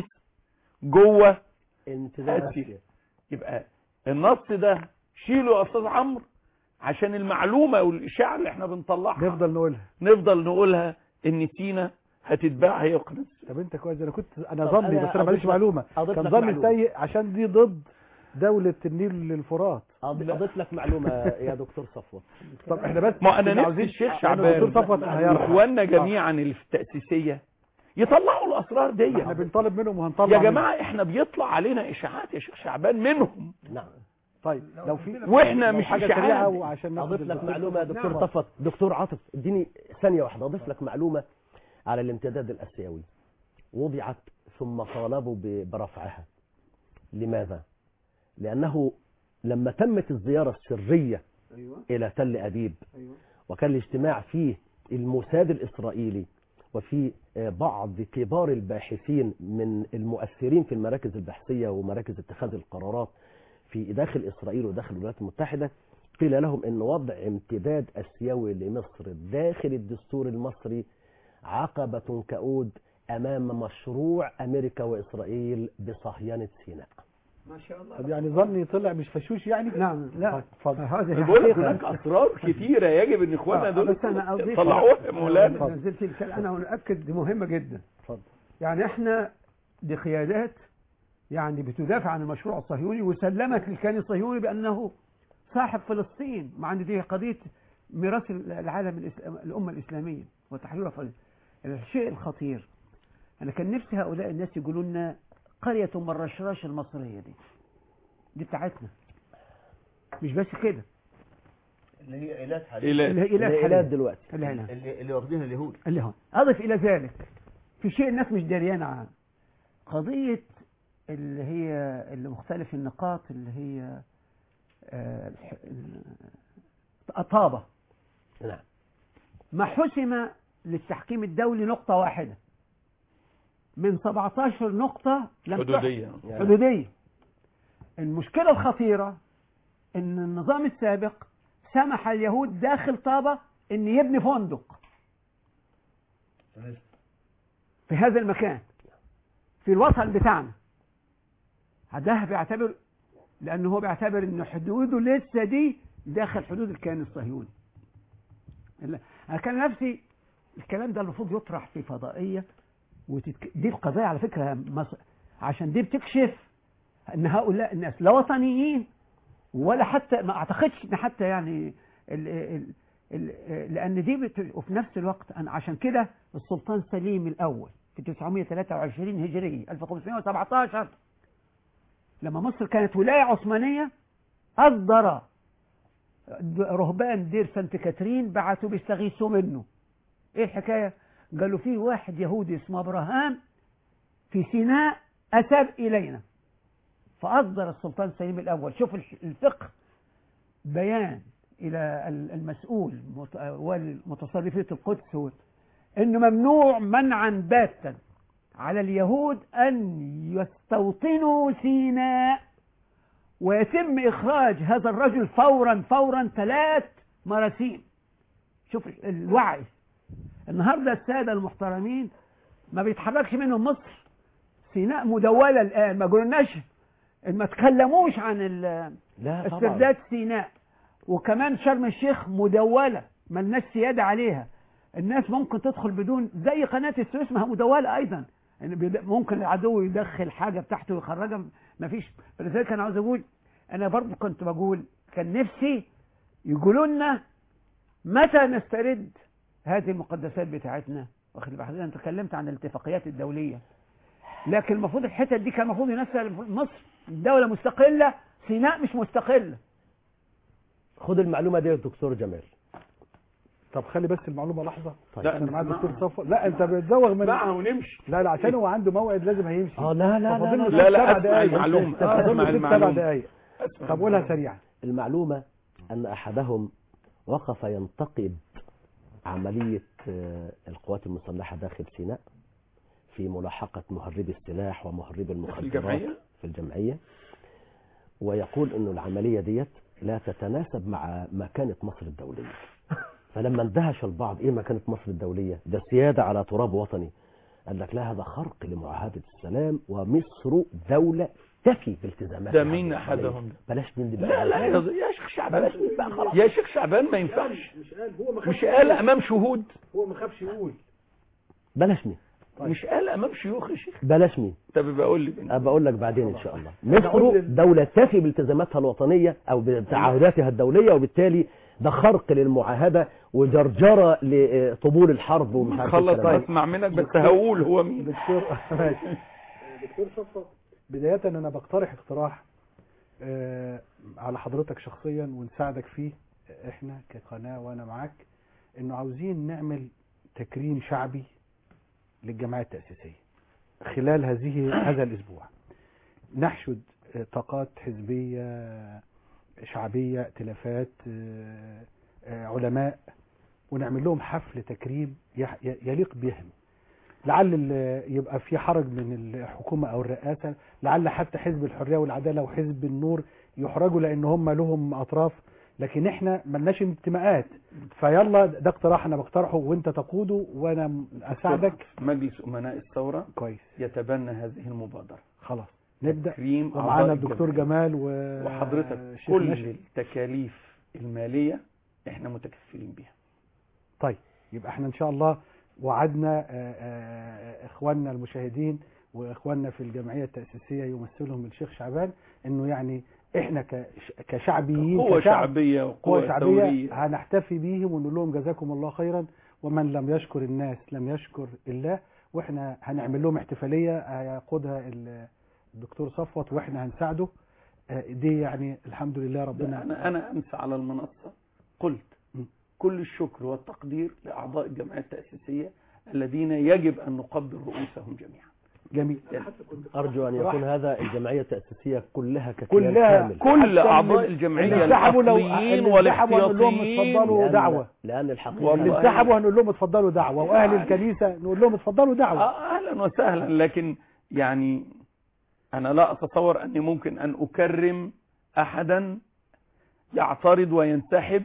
جوه امتداد آسيا. آسيا. يبقى النص ده شيله يا استاذ عمرو عشان المعلومة والاشاعة اللي احنا بنطلعها نفضل نقولها نفضل نقولها ان سينا هتتباع هي وقناة السويس طب انت كويس انا كنت انا طب ظني أنا بس انا أضيف ماليش لك- معلومه أضيف كان لك ظني معلومة. سيء عشان دي ضد دولة النيل للفرات أض- اضيف لك معلومه يا دكتور صفوت طب احنا بس ما انا كنا نفسي عاوزين- الشيخ لأن شعبان الدكتور صفوت هيرفع. واخواننا جميعا اللي في التأسيسية يطلعوا الاسرار دي احنا بنطالب منهم وهنطلع يا منهم. جماعة احنا بيطلع علينا اشاعات يا شيخ شعبان منهم نعم طيب لو في واحنا لو مش حاجه إشاعات. سريعه وعشان ناخد اضيف لك الدكتور معلومه يا صفوت. دكتور نعم. طفت دكتور عاطف اديني ثانيه واحده اضيف لك معلومه على الامتداد الاسيوي وضعت ثم طالبوا ب- برفعها لماذا لانه لما تمت الزياره السريه الى تل ابيب وكان الاجتماع فيه الموساد الاسرائيلي وفي آه، بعض كبار الباحثين من المؤثرين في المراكز البحثيه ومراكز اتخاذ القرارات في داخل اسرائيل وداخل الولايات المتحده قيل لهم ان وضع امتداد اسيوي لمصر داخل الدستور المصري عقبه كؤود امام مشروع امريكا واسرائيل بصهينه سيناء ما شاء الله طب يعني ظني طلع مش فشوش يعني نعم لا طيب، اتفضل هذه بقول لك حقيقة. هناك اسرار كتيرة يجب ان اخواننا آه، دول بس أنا أضيف طلعوها يا مولانا نزلت الكلام أنا نأكد دي مهمة جدا اتفضل يعني احنا دي قيادات يعني بتدافع عن المشروع الصهيوني وسلمت للكيان الصهيوني بأنه صاحب فلسطين مع ان دي قضية ميراث العالم الإسلام الأمة الإسلامية وتحرير فلسطين الشيء الخطير أنا كان نفسي هؤلاء الناس يقولوا لنا قرية من رشراش المصرية دي دي بتاعتنا مش بس كده اللي هي ايلات حاليا إلى اللي هي إله الإيلات حاليا. دلوقتي اللي هنا اللي, اللي واخدينها اليهود اللي هون أضف إلى ذلك في شيء الناس مش دريانة عنه قضية اللي هي اللي مختلف النقاط اللي هي آه، الح- ال- أطابة نعم ما حسم للتحكيم الدولي نقطة واحدة من 17 نقطة لم تحسم. حدودية حدودية المشكلة الخطيرة ان النظام السابق سمح اليهود داخل طابة ان يبني فندق في هذا المكان في الوطن بتاعنا ده بيعتبر لانه هو بيعتبر ان حدوده لسه دي داخل حدود الكيان الصهيوني لا، انا كان نفسي الكلام ده المفروض يطرح في فضائيه وتتك... دي القضايا على فكره مصر عشان دي بتكشف ان هؤلاء الناس لا وطنيين ولا حتى ما اعتقدش ان حتى يعني ال ال ال لان دي بت... وفي نفس الوقت انا عشان كده السلطان سليم الاول في 923 هجريه 1517 لما مصر كانت ولايه عثمانيه اصدر رهبان دير سانت كاترين بعثوا بيستغيثوا منه ايه الحكايه قالوا فيه واحد يهودي اسمه ابراهام في سيناء اتاب الينا فاصدر السلطان سليم الاول شوف الفقه بيان الى المسؤول مت- والمتصرفيه القدس و- انه ممنوع منعا باتا على اليهود ان يستوطنوا سيناء ويتم اخراج هذا الرجل فورا فورا ثلاث مراسيم شوف الوعي النهارده الساده المحترمين ما بيتحركش منهم مصر سيناء مدوله الان ما قلناش ما تكلموش عن ال- لا طبعا استرداد سيناء وكمان شرم الشيخ مدولة ملناش سيادة عليها الناس ممكن تدخل بدون زي قناة السويس ما هي مدولة أيضا يعني بيد- ممكن العدو يدخل حاجة بتاعته ويخرجها مفيش فلذلك أنا عاوز أقول أنا برضو كنت بقول كان نفسي يقولوا لنا متى نسترد هذه المقدسات بتاعتنا واخد بالك أنا تكلمت عن الاتفاقيات الدولية لكن المفروض الحتت دي كان المفروض ينسى مصر دولة مستقلة سيناء مش مستقلة خد المعلومه دي يا دكتور جمال طب خلي بس المعلومه لحظه طيب. لا انا معاه الدكتور صفوت لا انت بتزوغ من معها ونمشي لا لا عشان هو عنده موعد لازم هيمشي اه لا لا فاضل له لا, لا، لا. لا، ست سبع أسمع دقايق. المعلومة، آه، فاضل له أسمع ست سبع المعلومة. دقايق طب قولها سريعا المعلومه ان احدهم وقف ينتقد عملية آه، القوات المسلحة داخل سيناء في ملاحقة مهربي السلاح ومهربي المخدرات الجمعية؟ في الجمعية ويقول أنه العملية ديت لا تتناسب مع مكانة مصر الدولية فلما اندهش البعض ايه مكانة مصر الدولية ده سيادة على تراب وطني قال لك لا هذا خرق لمعاهدة السلام ومصر دولة تفي بالتزاماتها ده مين الوطنية. أحدهم ده؟ بلاش من دي بقى لا لا يا يا شيخ شعبان بلاش من بقى خلاص يا شيخ شعبان ما ينفعش مش قال هو ما مش قال امام شهود هو ما خافش يقول بلاش مين مش قال امام شيوخ يا شيخ بلاش مين طب يبقى قول لي أبقى أقول لك بعدين إن شاء الله مصر دولة تفي بالتزاماتها الوطنية أو بتعهداتها الدولية وبالتالي ده خرق للمعاهدة وجرجرة لطبول الحرب ومش عارف خلص الكلام ده. اسمع منك بس هقول هو مين دكتور ماشي دكتور صفوت بداية أنا بقترح اقتراح آه، على حضرتك شخصيا ونساعدك فيه احنا كقناة وانا معاك انه عاوزين نعمل تكريم شعبي للجمعية التأسيسية خلال هذه هذا الاسبوع نحشد آه، طاقات حزبية شعبية ائتلافات آه، آه، علماء ونعمل لهم حفل تكريم يح- ي- يليق بهم لعل ال- يبقى في حرج من الحكومة او الرئاسة لعل حتى حزب الحرية والعدالة وحزب النور يحرجوا لان هم لهم اطراف لكن احنا ملناش انتماءات فيلا ده اقتراح انا بقترحه وانت تقوده وانا م- اساعدك مجلس امناء الثوره كويس يتبنى هذه المبادره خلاص نبدا تكريم ومعانا أعضاء الدكتور الجمعية. جمال و وحضرتك شيخ كل نشأ. التكاليف الماليه احنا متكفلين بيها طيب يبقى احنا ان شاء الله وعدنا آه، آه، اخواننا المشاهدين واخواننا في الجمعيه التاسيسيه يمثلهم الشيخ شعبان انه يعني احنا كش- كشعبيين قوه كشعب شعبيه قوة وقوه شعبية ثوريه هنحتفي بيهم ونقول لهم جزاكم الله خيرا ومن لم يشكر الناس لم يشكر الله واحنا هنعمل لهم احتفالية هيقودها ال- الدكتور صفوت واحنا هنساعده آه، دي يعني الحمد لله ده ربنا انا انا امس على المنصه قلت م. كل الشكر والتقدير لاعضاء الجمعيه التاسيسيه الذين يجب ان نقبل رؤوسهم جميعا جميل أرجو أن يكون هذا الجمعية التأسيسية كلها ككيان كلها كامل كل حتى اعضاء اللي- الجمعيه اللي انسحبوا لو الاصليين اللي انسحبوا هنقول لهم والاحتياطيين اتفضلوا لأن- دعوة لأن الحقيقة والله. اللي انسحبوا هنقول لهم اتفضلوا دعوة واهل الكنيسة نقول لهم اتفضلوا دعوة آه، اهلا وسهلا لكن يعني انا لا اتصور اني ممكن ان اكرم احدا يعترض وينسحب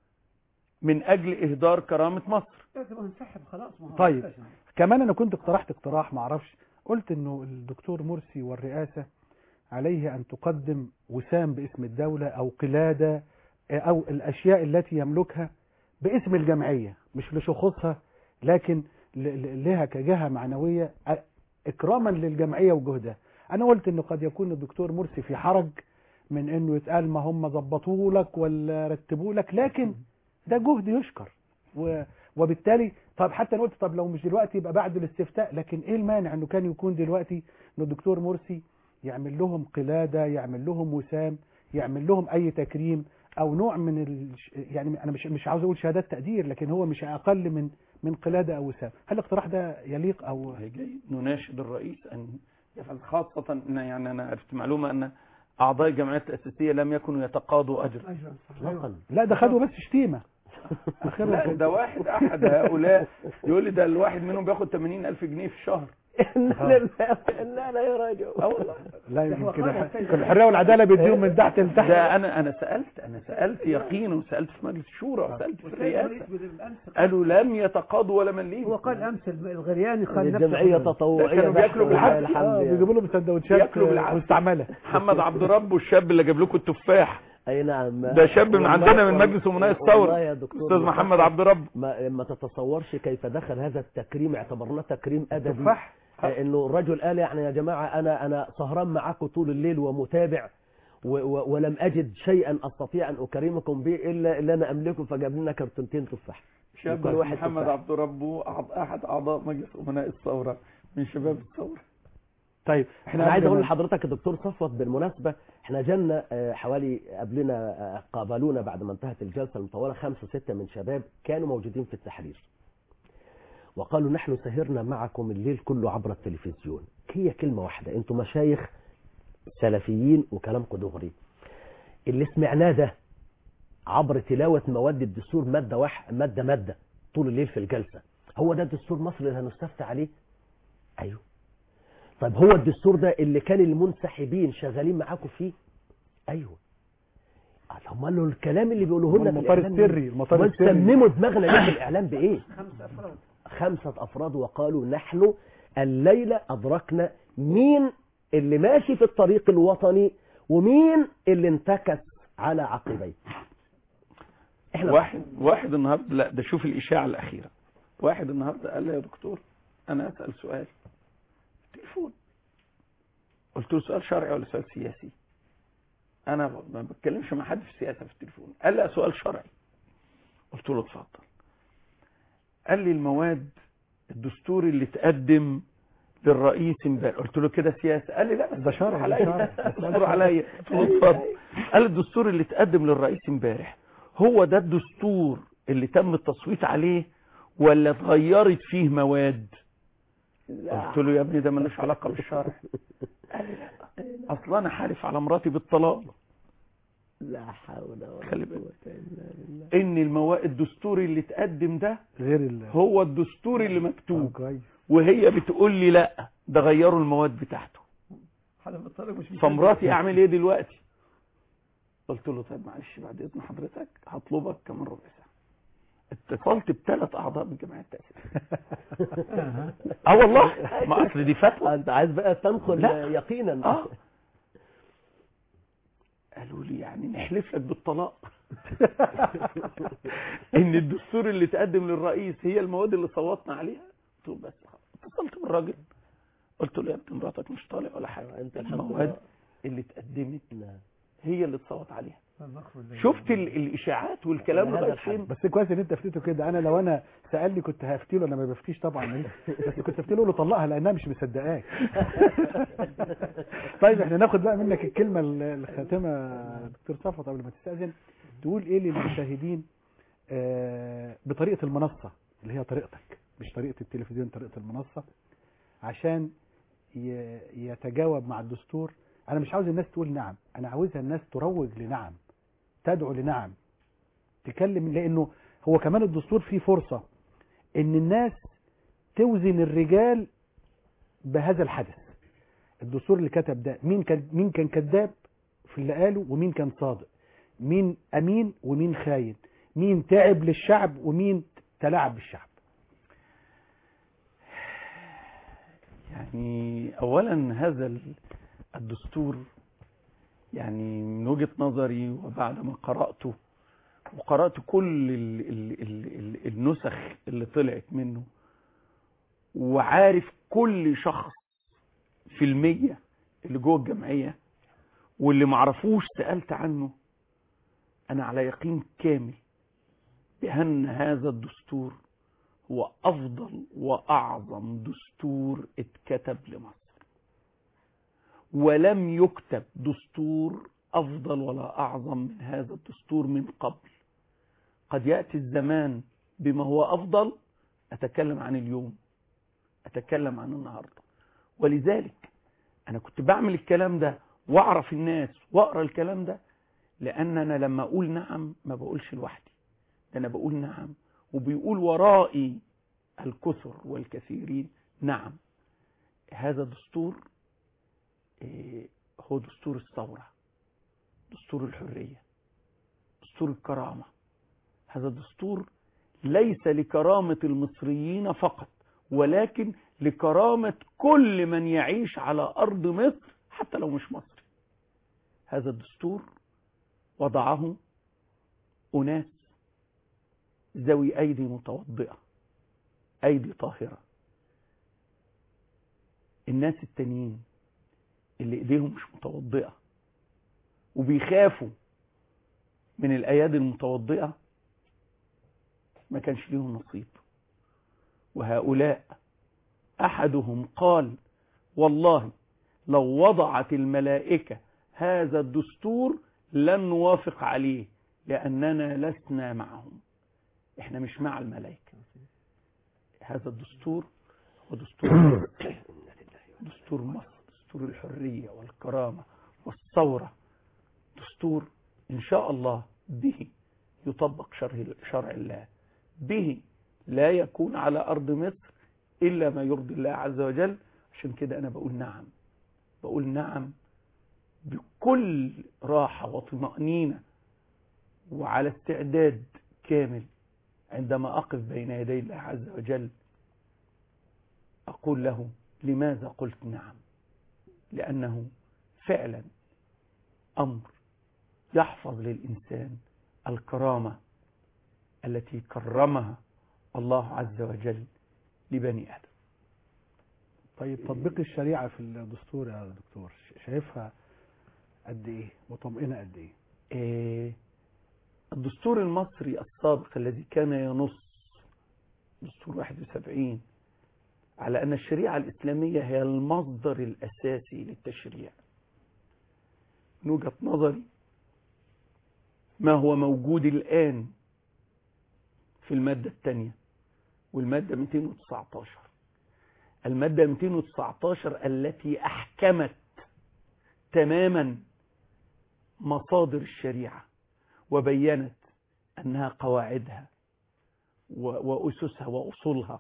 من اجل اهدار كرامه مصر لازم انسحب خلاص ما هو طيب. لازم. كمان انا كنت اقترحت اقتراح معرفش قلت انه الدكتور مرسي والرئاسة عليه ان تقدم وسام باسم الدولة او قلادة او الاشياء التي يملكها باسم الجمعية مش لشخوصها لكن ل- ل- لها كجهة معنوية أ- اكراما للجمعية وجهدها انا قلت انه قد يكون الدكتور مرسي في حرج من انه يتقال ما هم ظبطوا لك ولا رتبوا لك لكن ده جهد يشكر و وبالتالي طب حتى أنا قلت طب لو مش دلوقتي يبقى بعد الاستفتاء لكن ايه المانع انه كان يكون دلوقتي ان الدكتور مرسي يعمل لهم قلادة يعمل لهم وسام يعمل لهم اي تكريم او نوع من ال... يعني انا مش مش عاوز اقول شهادات تقدير لكن هو مش اقل من من قلادة او وسام هل الاقتراح ده يليق او جيد نناشد الرئيس ان يفعل خاصه ان يعني انا عرفت معلومه ان اعضاء الجمعيه التاسيسيه لم يكنوا يتقاضوا اجرا أجراً صح. إطلاقا لا ده خدوا بس شتيمة لا اخرها ده واحد احد هؤلاء يقول لي ده الواحد منهم بياخد 80 الف جنيه في الشهر لا لا يا راجل اه والله لا يمكن الح- الحرية والعدالة بيديهم من تحت لتحت ده انا انا سالت انا سالت يقينا وسالت في مجلس الشورى وسالت في الرئاسه قالوا لم يتقاضوا ولا مليم هو قال امس الغرياني قال نفس الجمعية الكلام. تطوعية كانوا بياكلوا بحت بالعافية. ولله آه، الحمد بيجيبوا لهم سندوتشات ياكلوا بالعافية. مستعملة محمد عبد رب والشاب اللي جاب لكم التفاح أي نعم ده شاب من والله- عندنا من مجلس امناء والله الثوره يا دكتور استاذ محمد عبد رب ما, ما تتصورش كيف دخل هذا التكريم اعتبرناه تكريم أدبي تفاح آه، انه الرجل قال يعني يا جماعة انا انا سهران معاكم طول الليل ومتابع و و ولم اجد شيئا استطيع ان اكرمكم به الا اللي انا املكه فجاب لنا كرتونتين تفاح شاب كل واحد محمد تفاح. عبد رب أعض- احد اعضاء مجلس امناء الثوره من شباب الثوره طيب احنا عايز قبل اقول ما- لحضرتك يا دكتور صفوت بالمناسبة احنا جالنا آه، حوالي قبلنا آه، قابلونا بعد ما انتهت الجلسة المطولة خمسة ستة من شباب كانوا موجودين في التحرير وقالوا نحن سهرنا معكم الليل كله عبر التلفزيون هي كلمة واحدة انتم مشايخ سلفيين وكلامكم دغري اللي سمعناه ده عبر تلاوة مواد الدستور مادة واحد مادة مادة طول الليل في الجلسة هو ده دستور مصر اللي هنستفتى عليه ايوه طيب هو الدستور ده اللي كان المنسحبين شغالين معاكم فيه ايوه هم قالوا الكلام اللي بيقولوه لنا في المطار الإعلام السري المطار ما السري تسمموا دماغنا ليه في الاعلام بايه خمسة افراد وقالوا نحن الليلة ادركنا مين اللي ماشي في الطريق الوطني ومين اللي انتكس على عقبيه احنا واحد واحد النهارده لا ده شوف الاشاعه الاخيره واحد النهارده قال لي يا دكتور انا اسال سؤال تليفون قلت له سؤال شرعي ولا سؤال سياسي انا ما بتكلمش مع حد في السياسه في التليفون قال لي سؤال شرعي قلت له اتفضل قال لي المواد الدستوري اللي تقدم للرئيس امبارح قلت له كده سياسه قال لي لا بس ده شرعي، ده عليا شرعي. اصبر عليا قلت له اتفضل قال الدستور اللي تقدم للرئيس امبارح هو ده الدستور اللي تم التصويت عليه ولا اتغيرت فيه مواد قلت له يا ابني ده ملوش علاقه بالشرع قال لي لا اصل انا حالف على مراتي بالطلاق لا حول ولا خلي بالك. قوة إلا بالله ان المواد الدستوري اللي تقدم ده غير ال هو الدستوري اللي آه، مكتوب كويس وهي بتقول لي لا ده غيروا المواد بتاعته حدا بالطريق مش فمراتي اعمل ايه دلوقتي قلت له طيب معلش بعد اذن حضرتك هطلبك كمان ربع ساعه اتصلت بثلاث اعضاء من جمعيه التاسيس اه والله ما اصل دي فتوى انت عايز بقى تنقل لا. يقينا اه قالوا لي يعني نحلف لك بالطلاق ان الدستور اللي تقدم للرئيس هي المواد اللي صوتنا عليها قلت له بس خلاص. اتصلت بالراجل قلت له يا ابني مراتك مش طالع ولا حاجه انت الحمد المواد لله اللي اتقدمت نعم. هي اللي اتصوت عليها شفت ال- الاشاعات والكلام هذا لغايه الحد. فين بس كويس ان انت فتيته كده انا لو انا سالني كنت هفتي له انا ما بفتيش طبعا بس كنت هفتي له طلقها لانها مش مصدقاك طيب احنا ناخد بقى منك الكلمه ال- الخاتمه دكتور صفوت قبل ما تستاذن تقول ايه للمشاهدين آه، بطريقه المنصه اللي هي طريقتك مش طريقه التلفزيون طريقه المنصه عشان ي- يتجاوب مع الدستور انا مش عاوز الناس تقول نعم انا عاوزها الناس تروج لنعم تدعو لنعم تكلم لانه هو كمان الدستور فيه فرصة ان الناس توزن الرجال بهذا الحدث الدستور اللي كتب ده مين كان مين كان كذاب في اللي قاله ومين كان صادق مين امين ومين خاين مين تعب للشعب ومين تلاعب بالشعب يعني اولا هذا ال- الدستور يعني من وجهة نظري وبعد ما قرأته وقرأت كل ال ال ال ال النسخ اللي طلعت منه وعارف كل شخص في المية اللي جوه الجمعية واللي معرفوش سألت عنه أنا على يقين كامل بأن هذا الدستور هو أفضل وأعظم دستور اتكتب لمصر ولم يكتب دستور أفضل ولا أعظم من هذا الدستور من قبل قد يأتي الزمان بما هو أفضل أتكلم عن اليوم أتكلم عن النهاردة ولذلك أنا كنت بعمل الكلام ده وأعرف الناس وأقرأ الكلام ده لأن أنا لما أقول نعم ما بقولش لوحدي ده أنا بقول نعم وبيقول ورائي الكثر والكثيرين نعم هذا دستور إيه، هو دستور الثورة دستور الحرية دستور الكرامة هذا الدستور ليس لكرامة المصريين فقط ولكن لكرامة كل من يعيش على أرض مصر حتى لو مش مصري هذا الدستور وضعه أناس ذوي أيدي متوضئة أيدي طاهرة الناس التانيين اللي ايديهم مش متوضئة وبيخافوا من الايادي المتوضئة ما كانش ليهم نصيب وهؤلاء احدهم قال والله لو وضعت الملائكة هذا الدستور لن نوافق عليه لاننا لسنا معهم احنا مش مع الملائكة هذا الدستور هو دستور دستور مصر دستور الحرية والكرامة والثورة دستور إن شاء الله به يطبق شرع شرع الله به لا يكون على أرض مصر إلا ما يرضي الله عز وجل عشان كده أنا بقول نعم بقول نعم بكل راحة وطمأنينة وعلى استعداد كامل عندما أقف بين يدي الله عز وجل أقول له لماذا قلت نعم لأنه فعلا أمر يحفظ للإنسان الكرامة التي كرمها الله عز وجل لبني آدم طيب تطبيق الشريعة في الدستور يا دكتور شايفها قد ايه مطمئنة قد ايه إيه الدستور المصري السابق الذي كان ينص دستور 71 على أن الشريعة الإسلامية هي المصدر الأساسي للتشريع من وجهة نظري ما هو موجود الآن في المادة الثانية والمادة 219 المادة 219 التي أحكمت تماما مصادر الشريعة وبينت أنها قواعدها وأسسها وأصولها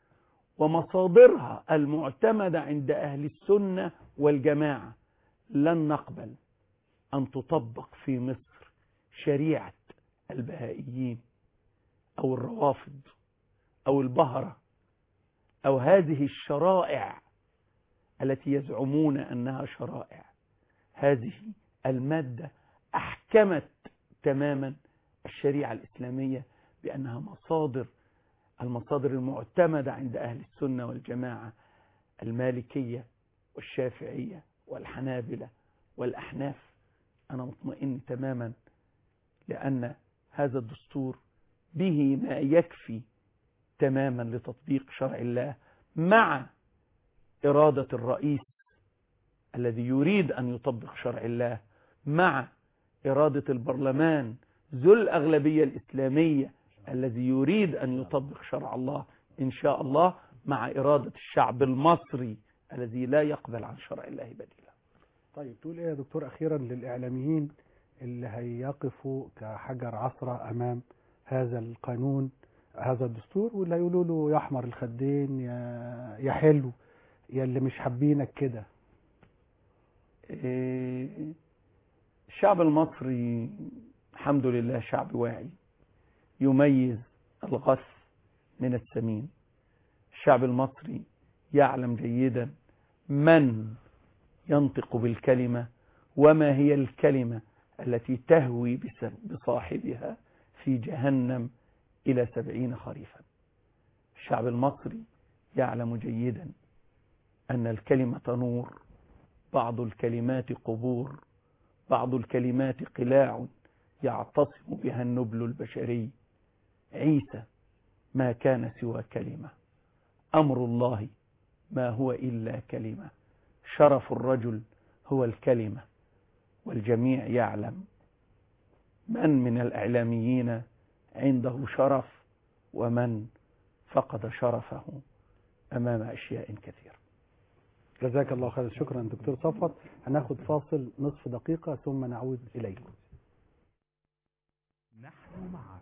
ومصادرها المعتمدة عند أهل السنة والجماعة لن نقبل أن تطبق في مصر شريعة البهائيين أو الروافض أو البهرة أو هذه الشرائع التي يزعمون أنها شرائع هذه المادة أحكمت تماما الشريعة الإسلامية بأنها مصادر المصادر المعتمدة عند أهل السنة والجماعة المالكية والشافعية والحنابلة والأحناف أنا مطمئن تماما لأن هذا الدستور به ما يكفي تماما لتطبيق شرع الله مع إرادة الرئيس الذي يريد أن يطبق شرع الله مع إرادة البرلمان ذو الأغلبية الإسلامية الذي يريد أن يطبق شرع الله إن شاء الله مع إرادة الشعب المصري الذي لا يقبل عن شرع الله بديلا طيب تقول ايه يا دكتور اخيرا للاعلاميين اللي هيقفوا كحجر عثرة امام هذا القانون هذا الدستور واللي هيقولوا له يا احمر الخدين يا يا حلو يا اللي مش حابينك كده إيه، الشعب المصري الحمد لله شعب واعي يميز الغث من السمين الشعب المصري يعلم جيدا من ينطق بالكلمة وما هي الكلمة التي تهوي بس- بصاحبها في جهنم إلى سبعين خريفا الشعب المصري يعلم جيدا أن الكلمة نور بعض الكلمات قبور بعض الكلمات قلاع يعتصم بها النبل البشري عيسى ما كان سوى كلمة أمر الله ما هو إلا كلمة شرف الرجل هو الكلمة والجميع يعلم من من الإعلاميين عنده شرف ومن فقد شرفه أمام أشياء كثيرة جزاك الله خيرا شكرا دكتور صفوت هناخد فاصل نصف دقيقة ثم نعود إليكم نحن معك